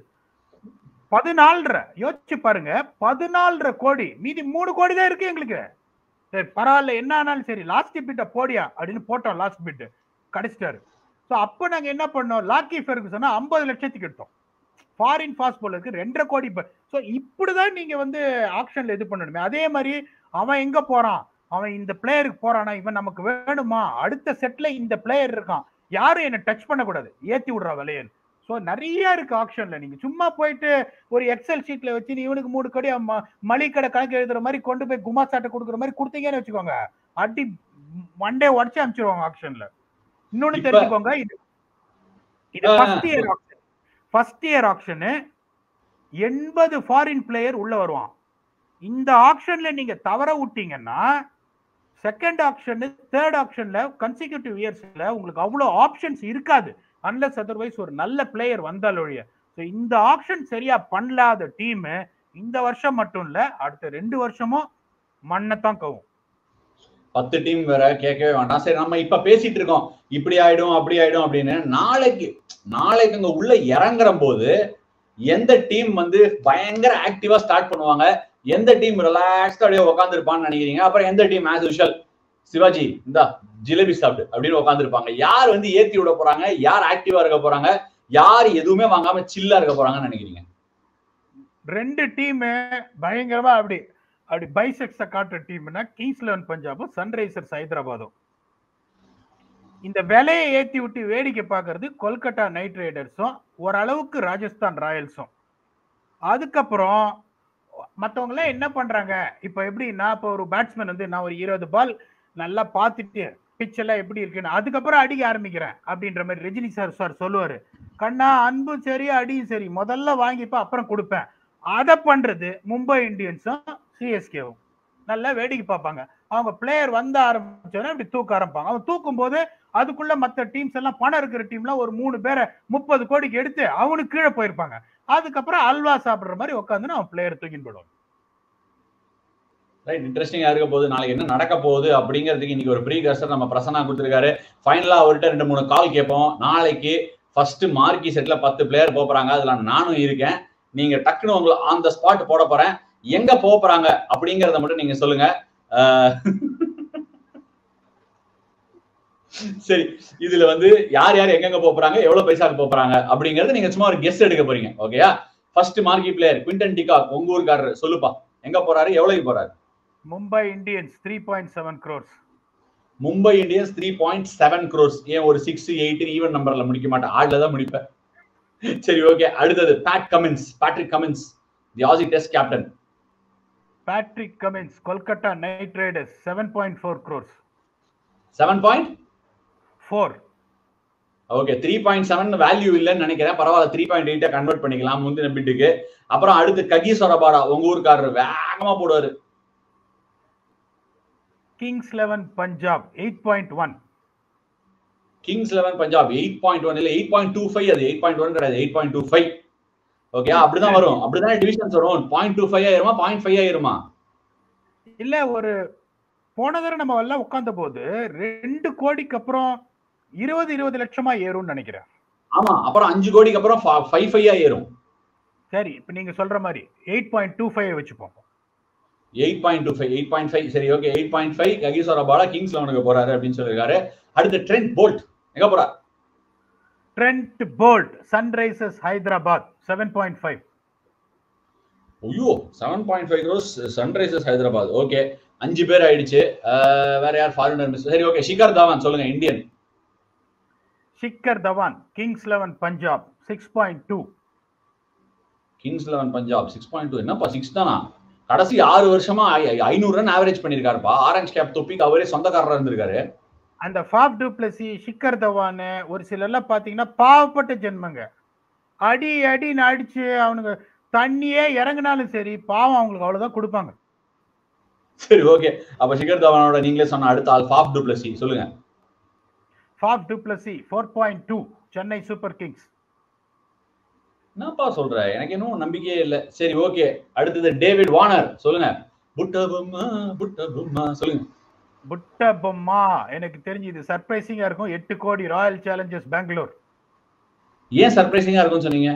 பதினாலரை யோசிச்சு பாருங்க பதினாலரை கோடி மீதி மூணு கோடி தான் இருக்கு எங்களுக்கு சரி பரவாயில்ல என்ன ஆனாலும் சரி லாஸ்ட் பிட்ட போடியா அப்படின்னு போட்டோம் லாஸ்ட் பிட் கடிச்சிட்டாரு ஸோ அப்போ நாங்க என்ன பண்ணோம் லாக்கி ஃபெர்குசனா ஐம்பது லட்சத்துக்கு எடுத்தோம் ஃபாரின் ஃபாஸ்ட் பாலருக்கு ரெண்டரை கோடி ஸோ இப்படிதான் நீங்க வந்து ஆக்ஷன்ல இது பண்ணணுமே அதே மாதிரி அவன் எங்க போறான் அவன் இந்த பிளேயருக்கு போறானா இவன் நமக்கு வேணுமா அடுத்த செட்ல இந்த பிளேயர் இருக்கான் யாரும் என்ன டச் பண்ணக்கூடாது ஏத்தி விடுறா விலையன் ஸோ நிறைய இருக்கு ஆப்ஷன்ல நீங்க சும்மா போயிட்டு ஒரு எக்ஸல் ஷீட்ல வச்சு நீ இவனுக்கு மூணு கோடி அவன் ம- மளிகை கணக்கு எழுதுற மாதிரி கொண்டு போய் குமா சாட்டை கொடுக்குற மாதிரி கொடுத்தீங்கன்னு வச்சுக்கோங்க அடி மண்டே உடச்சு அனுப்பிச்சிருவாங்க ஆப்ஷன்ல இன்னொன்னு இப்ப- தெரிஞ்சுக்கோங்க இது இது ஆ, first year option first year option எண்பது ஃபாரின் பிளேயர் உள்ள வருவான் இந்த ஆப்ஷன்ல நீங்க தவற விட்டீங்கன்னா செகண்ட் ஆப்ஷன் தேர்ட் ஆப்ஷன்ல கன்சிக்யூட்டிவ் இயர்ஸ்ல உங்களுக்கு அவ்வளோ ஆப்ஷன்ஸ் இருக்காது அன்லஸ் அதர்வைஸ் ஒரு நல்ல பிளேயர் வந்தால் ஒழிய ஸோ இந்த ஆப்ஷன் சரியா பண்ணலாத டீம் இந்த வருஷம் மட்டும் இல்ல அடுத்த ரெண்டு வருஷமும் மண்ணத்தான் கவும் பத்து டீம் வேற கேட்கவே வேண்டாம் சரி நம்ம இப்ப பேசிட்டு இருக்கோம் இப்படி ஆயிடும் அப்படி ஆயிடும் அப்படின்னு நாளைக்கு நாளைக்கு அங்க உள்ள இறங்குற போது எந்த டீம் வந்து பயங்கர ஆக்டிவா ஸ்டார்ட் பண்ணுவாங்க எந்த டீம் ரிலாக்ஸ்டா அப்படியே உட்காந்துருப்பான்னு நினைக்கிறீங்க அப்புறம் எந்த டீம் ஆஸ் யூஷுவல் சிவாஜி இந்தா ஜிலேபி சாப்பிடு அப்படின்னு உட்காந்துருப்பாங்க யார் வந்து ஏத்தி விட போறாங்க யார் ஆக்டிவா இருக்க போறாங்க யார் எதுவுமே வாங்காம சில்லா இருக்க போறாங்கன்னு நினைக்கிறீங்க ரெண்டு டீம் பயங்கரமா அப்படி அப்படி பைசெக்ஸ காட்டுற டீம்னா கிங்ஸ் லெவன் பஞ்சாபும் சன்ரைசர்ஸ் ஹைதராபாத்தும் இந்த விலையை ஏத்தி விட்டு வேடிக்கை பார்க்கறது கொல்கத்தா நைட் ரைடர்ஸும் ஓரளவுக்கு ராஜஸ்தான் ராயல்ஸும் அதுக்கப்புறம் மற்றவங்க எல்லாம் என்ன பண்றாங்க இப்போ எப்படின்னா இப்போ ஒரு பேட்ஸ்மேன் வந்து நான் ஒரு இருபது பால் நல்லா பார்த்துட்டு பிச் எல்லாம் எப்படி இருக்குன்னு அதுக்கப்புறம் அடிக்க ஆரம்பிக்கிறேன் அப்படின்ற மாதிரி ரஜினி சார் சார் சொல்லுவாரு கண்ணா அன்பும் சரி அடியும் சரி முதல்ல வாங்கிப்ப அப்புறம் கொடுப்பேன் அதை பண்றது மும்பை இந்தியன்ஸும் சிஎஸ்கேவும் நல்லா வேடிக்கை பார்ப்பாங்க அவங்க பிளேயர் வந்த ஆரம்பிச்சோன்னா இப்படி தூக்க ஆரம்பிப்பாங்க அவன் தூக்கும் போது அதுக்குள்ள மற்ற டீம்ஸ் எல்லாம் பணம் இருக்கிற டீம்லாம் ஒரு மூணு பேரை முப்பது கோடிக்கு எடுத்து அவனுக்கு கீழே போயிருப்பாங்க அதுக்கப்புறம் அல்வா சாப்பிடுற மாதிரி உட்காந்து அவன் பிளேயர் தூக்கின்னு போயிடுவான் ரைட் இன்ட்ரெஸ்டிங்கா இருக்க போகுது நாளைக்கு என்ன நடக்க போகுது அப்படிங்கிறதுக்கு இன்னைக்கு ஒரு ப்ரீ கர்சர் நம்ம பிரசனா கொடுத்துருக்காரு ஃபைனலா அவர்கிட்ட ரெண்டு மூணு கால் கேட்போம் நாளைக்கு ஃபர்ஸ்ட் மார்க்கி செட்ல பத்து பிளேயர் போறாங்க அதுல நானும் இருக்கேன் நீங்க டக்குன்னு உங்களை ஆன் த ஸ்பாட் போட போறேன் எங்க போக போறாங்க அப்படிங்கறத மட்டும் நீங்க சொல்லுங்க ஆஹ் சரி இதுல வந்து யார் யார் எங்கெங்க போக போறாங்க எவ்வளவு பைசாக்கு போக போறாங்க அப்படிங்கறது நீங்க சும்மா ஒரு கெஸ்ட் எடுக்க போறீங்க ஓகேயா first marquee player Quinton de Kock உங்க ஊருக்காரர் சொல்லுப்பா எங்க போறாரு எவ்வளவு போறாரு Mumbai Indians three point seven crores Mumbai Indians three point seven crores ஏன் ஒரு சிக்ஸ் எயிட் ஈவன் நம்பர்ல முடிக்க மாட்டேன் ஆட்ல தான் முடிப்பேன் சரி ஓகே அடுத்தது Pat Cummins Patrick Cummins the Aussie test captain Patrick Cummins Kolkata Knight Riders seven point four crores seven point four okay three point seven value இல்லைன்னு நினைக்கிறேன் பரவாயில்ல த்ரீ பாயிண்ட் எயிட்டா கன்வெர்ட் பண்ணிக்கலாம் முந்தின பிட்டுக்கு அப்புறம் அடுத்து ககி சொரபாரா உங்க ஊருக்காரர் வேகமா போடுவாரு Kings Eleven Punjab eight point one Kings Eleven Punjab eight point one இல்ல எயிட் பாயிண்ட் டூ ஃபைவ் அது எயிட் பாயிண்ட் ஒன் கிடையாது eight point two five okay அப்படிதான் வரும் அப்படிதான் டிவிஷன்ஸ் வரும் பாயிண்ட் டூ ஃபைவ் ஆயிருமா பாயிண்ட் ஃபைவ் ஆயிருமா இல்ல ஒரு போன தடவை நம்ம எல்லாம் உட்கார்ந்த போது ரெண்டு கோடிக்கு அப்புறம் இருபது இருபது லட்சமா ஏறும்னு நினைக்கிறேன் ஆமா அப்புறம் அஞ்சு கோடிக்கு அப்புறம் ஃபைவ் ஃபைவ் ஏறும் சரி இப்போ நீங்க சொல்ற மாதிரி எயிட் பாயிண்ட் டூ ஃபைவ் வச்சுப்போம் eight point two five eight point five சரி okay eight point five Kagiso Rabada Kings லெவனுக்கு போறாரு அப்படின்னு சொல்லியிருக்காரு அடுத்து ட்ரெண்ட் போல்ட் எங்க போறார் Trent Boult Sunrisers Hyderabad seven point five ஐயோ seven point five crores Sunrisers Hyderabad okay அஞ்சு பேர் ஆயிடுச்சு அஹ், வேற யார் ஃபாரினர் மிஸ் சரி ஓகே ஷிகர் தவான் சொல்லுங்க Indian Shikhar Dhawan Kings Eleven Punjab six point two Kings Eleven Punjab six point two என்னப்பா சிக்ஸ் தானா கடைசி ஆறு வருஷமா ஐ- ஐநூறு ரன் ஆவரேஜ் பண்ணிருக்காருப்பா ஆரஞ்ச் கேப் தொப்பிக்கு அவரே சொந்தக்காரரா இருந்திருக்காரு அந்த ஃபாப் டூப்ளசி ஷிக்கர் தவான் ஒரு சிலர்லாம் பார்த்தீங்கன்னா பாவப்பட்ட ஜென்மங்க அடி அடின்னு அடிச்சு அவனுங்க தண்ணியே இறங்குனாலும் சரி பாவம் அவங்களுக்கு அவ்வளவுதான் கொடுப்பாங்க சரி ஓகே அப்ப ஷிகர் தவானோட நீங்களே சொன்ன அடுத்த ஆள் ஃபாப் டுப்ளசி சொல்லுங்க Faf du Plessis four point two Chennai Super Kings என்னப்பா சொல்ற எனக்கு இன்னும் நம்பிக்கையே இல்ல சரி ஓகே அடுத்தது டேவிட் வார்னர் சொல்லுங்க புட்ட பொம்மா புட்ட பொம்மா சொல்லுங்க புட்ட பொம்மா எனக்கு தெரிஞ்சு இது சர்ப்ரைசிங்கா இருக்கும் எட்டு கோடி ராயல் சேலஞ்சர்ஸ் பெங்களூர் ஏன் சர்ப்ரைசிங்கா இருக்கும்னு சொன்னீங்க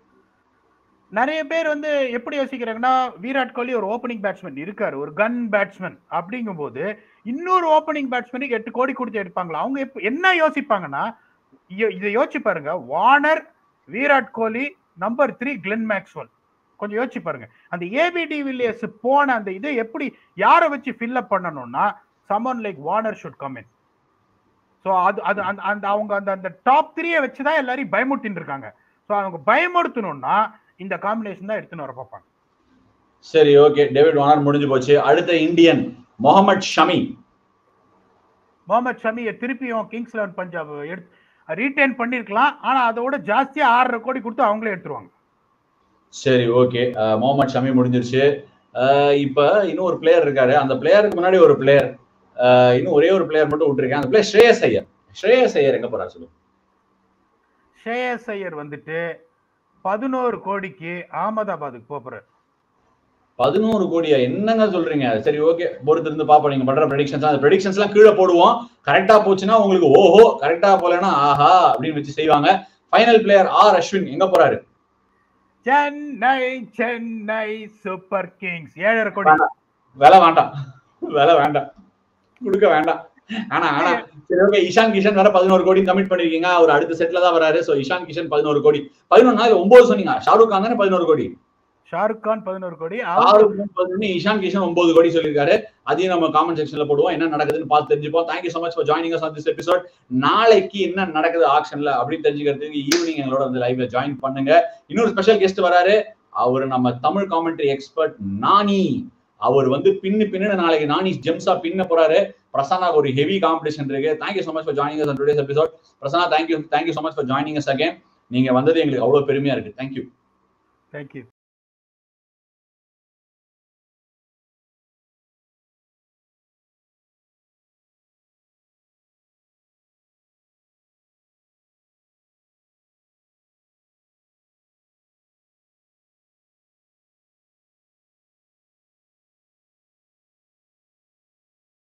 நிறைய பேர் வந்து எப்படி யோசிக்கிறாங்கன்னா விராட் கோலி ஒரு ஓப்பனிங் பேட்ஸ்மேன் இருக்காரு ஒரு கன் பேட்ஸ்மேன் அப்படிங்கும்போது இன்னொரு ஓப்பனிங் பேட்ஸ்மேனுக்கு எட்டு கோடி கொடுத்து எடுப்பாங்களா அவங்க எப்ப என்ன யோசிப்பாங்கன்னா இ- இதை யோசிச்சு பாருங்க Warner Virat Kohli number three Glenn Maxwell கொஞ்சம் யோசிச்சு பாருங்க அந்த ஏபிடி வில்லியர்ஸ் போன அந்த இதை எப்படி யாரை வச்சு ஃபில் அப் பண்ணணும்னா someone like Warner should come in so அது அது அந்த அந்த அவங்க அந்த அந்த டாப் த்ரீயை வச்சு தான் எல்லாரையும் பயமுறுத்தின்னு இருக்காங்க ஸோ அவங்க பயமுறுத்தணும்னா இந்த காம்பினேஷன் தான் எடுத்துன்னு வர பார்ப்பாங்க சரி ஓகே டேவிட் வார்னர் முடிஞ்சு போச்சு அடுத்த இந்தியன் முகமது ஷமி முகமது ஷமியை திருப்பியும் கிங்ஸ் லெவன் பஞ்சாப் எடுத்து ரீட்டைன் பண்ணியிருக்கலாம் ஆனா அதோட ஜாஸ்தியா ஆறரை கோடி கொடுத்து அவங்களே எடுத்துருவாங்க சரி ஓகே முகமது ஷமி முடிஞ்சிருச்சு அஹ் இப்ப இன்னும் ஒரு பிளேயர் இருக்காரு அந்த பிளேயருக்கு முன்னாடி ஒரு பிளேயர் இன்னும் ஒரே ஒரு பிளேயர் மட்டும் விட்டுருக்கேன் அந்த பிளேயர் ஸ்ரேயஸ் ஐயர் ஸ்ரேயஸ் ஐயர் எங்க போறாரு சொல்லுங்க ஷேயஸ் ஐயர் வந்துட்டு பதினோரு கோடிக்கு அகமதாபாத்துக்கு போறாரு பதினோரு கோடியா என்னங்க சொல்றீங்க சரி ஓகே பொறுத்து இருந்து பாப்போம் நீங்க பண்ற ப்ரெடிக்ஷன்ஸ் அந்த ப்ரெடிக்ஷன்ஸ் எல்லாம் கீழே போடுவோம் கரெக்டா போச்சுன்னா உங்களுக்கு ஓஹோ கரெக்டா போலன்னா ஆஹா அப்படின்னு வச்சு செய்வாங்க ஃபைனல் பிளேயர் ஆர் அஸ்வின் எங்க போறாரு சென்னை சென்னை சூப்பர் கிங்ஸ் ஏழரை கோடி விலை வேண்டாம் விலை வேண்டாம் கொடுக்க வேண்டாம் ஆனா ஆனா சரி ஓகே இஷான் கிஷன் வேற பதினோரு கோடி கமிட் பண்ணிருக்கீங்க அவர் அடுத்த செட்ல தான் வராரு சோ இஷான் கிஷன் பதினோரு கோடி பதினொன்னு நாள் ஒன்பது சொன்னீங்க ஷாருக் கான் தானே பதினோரு கோடி ஷாருக் கான் பதினோரு கோடி அவங்க ஷாருக் கான் பதினொன்னு இஷான் கிஷன் ஒன்பது கோடி சொல்லியிருக்காரு அதையும் நம்ம காமெண்ட் செக்ஷன்ல போடுவோம் என்ன நடக்குதுன்னு பார்த்து தெரிஞ்சுப்போம் thank you so much for joining us on this episode நாளைக்கு என்ன நடக்குது ஆக்ஷன்ல அப்படின்னு தெரிஞ்சுக்கிறதுக்கு ஈவினிங் எங்களோட வந்து லைவ்ல ஜாயின் பண்ணுங்க இன்னொரு ஸ்பெஷல் கெஸ்ட் வராரு அவர் நம்ம தமிழ் காமெண்ட்ரி எக்ஸ்பர்ட் நானி அவர் வந்து பின்னு பின்னு நாளைக்கு நானி ஜெம்ஸா பின்ன போறாரு பிரசன்னா ஒரு ஹெவி காம்படிஷன் இருக்கு thank you so much for joining us on today's episode Prasanna thank you thank you so much for joining us again நீங்க வந்தது எங்களுக்கு அவ்வளவு பெருமையா இருக்கு தேங்க்யூ தேங்க்யூ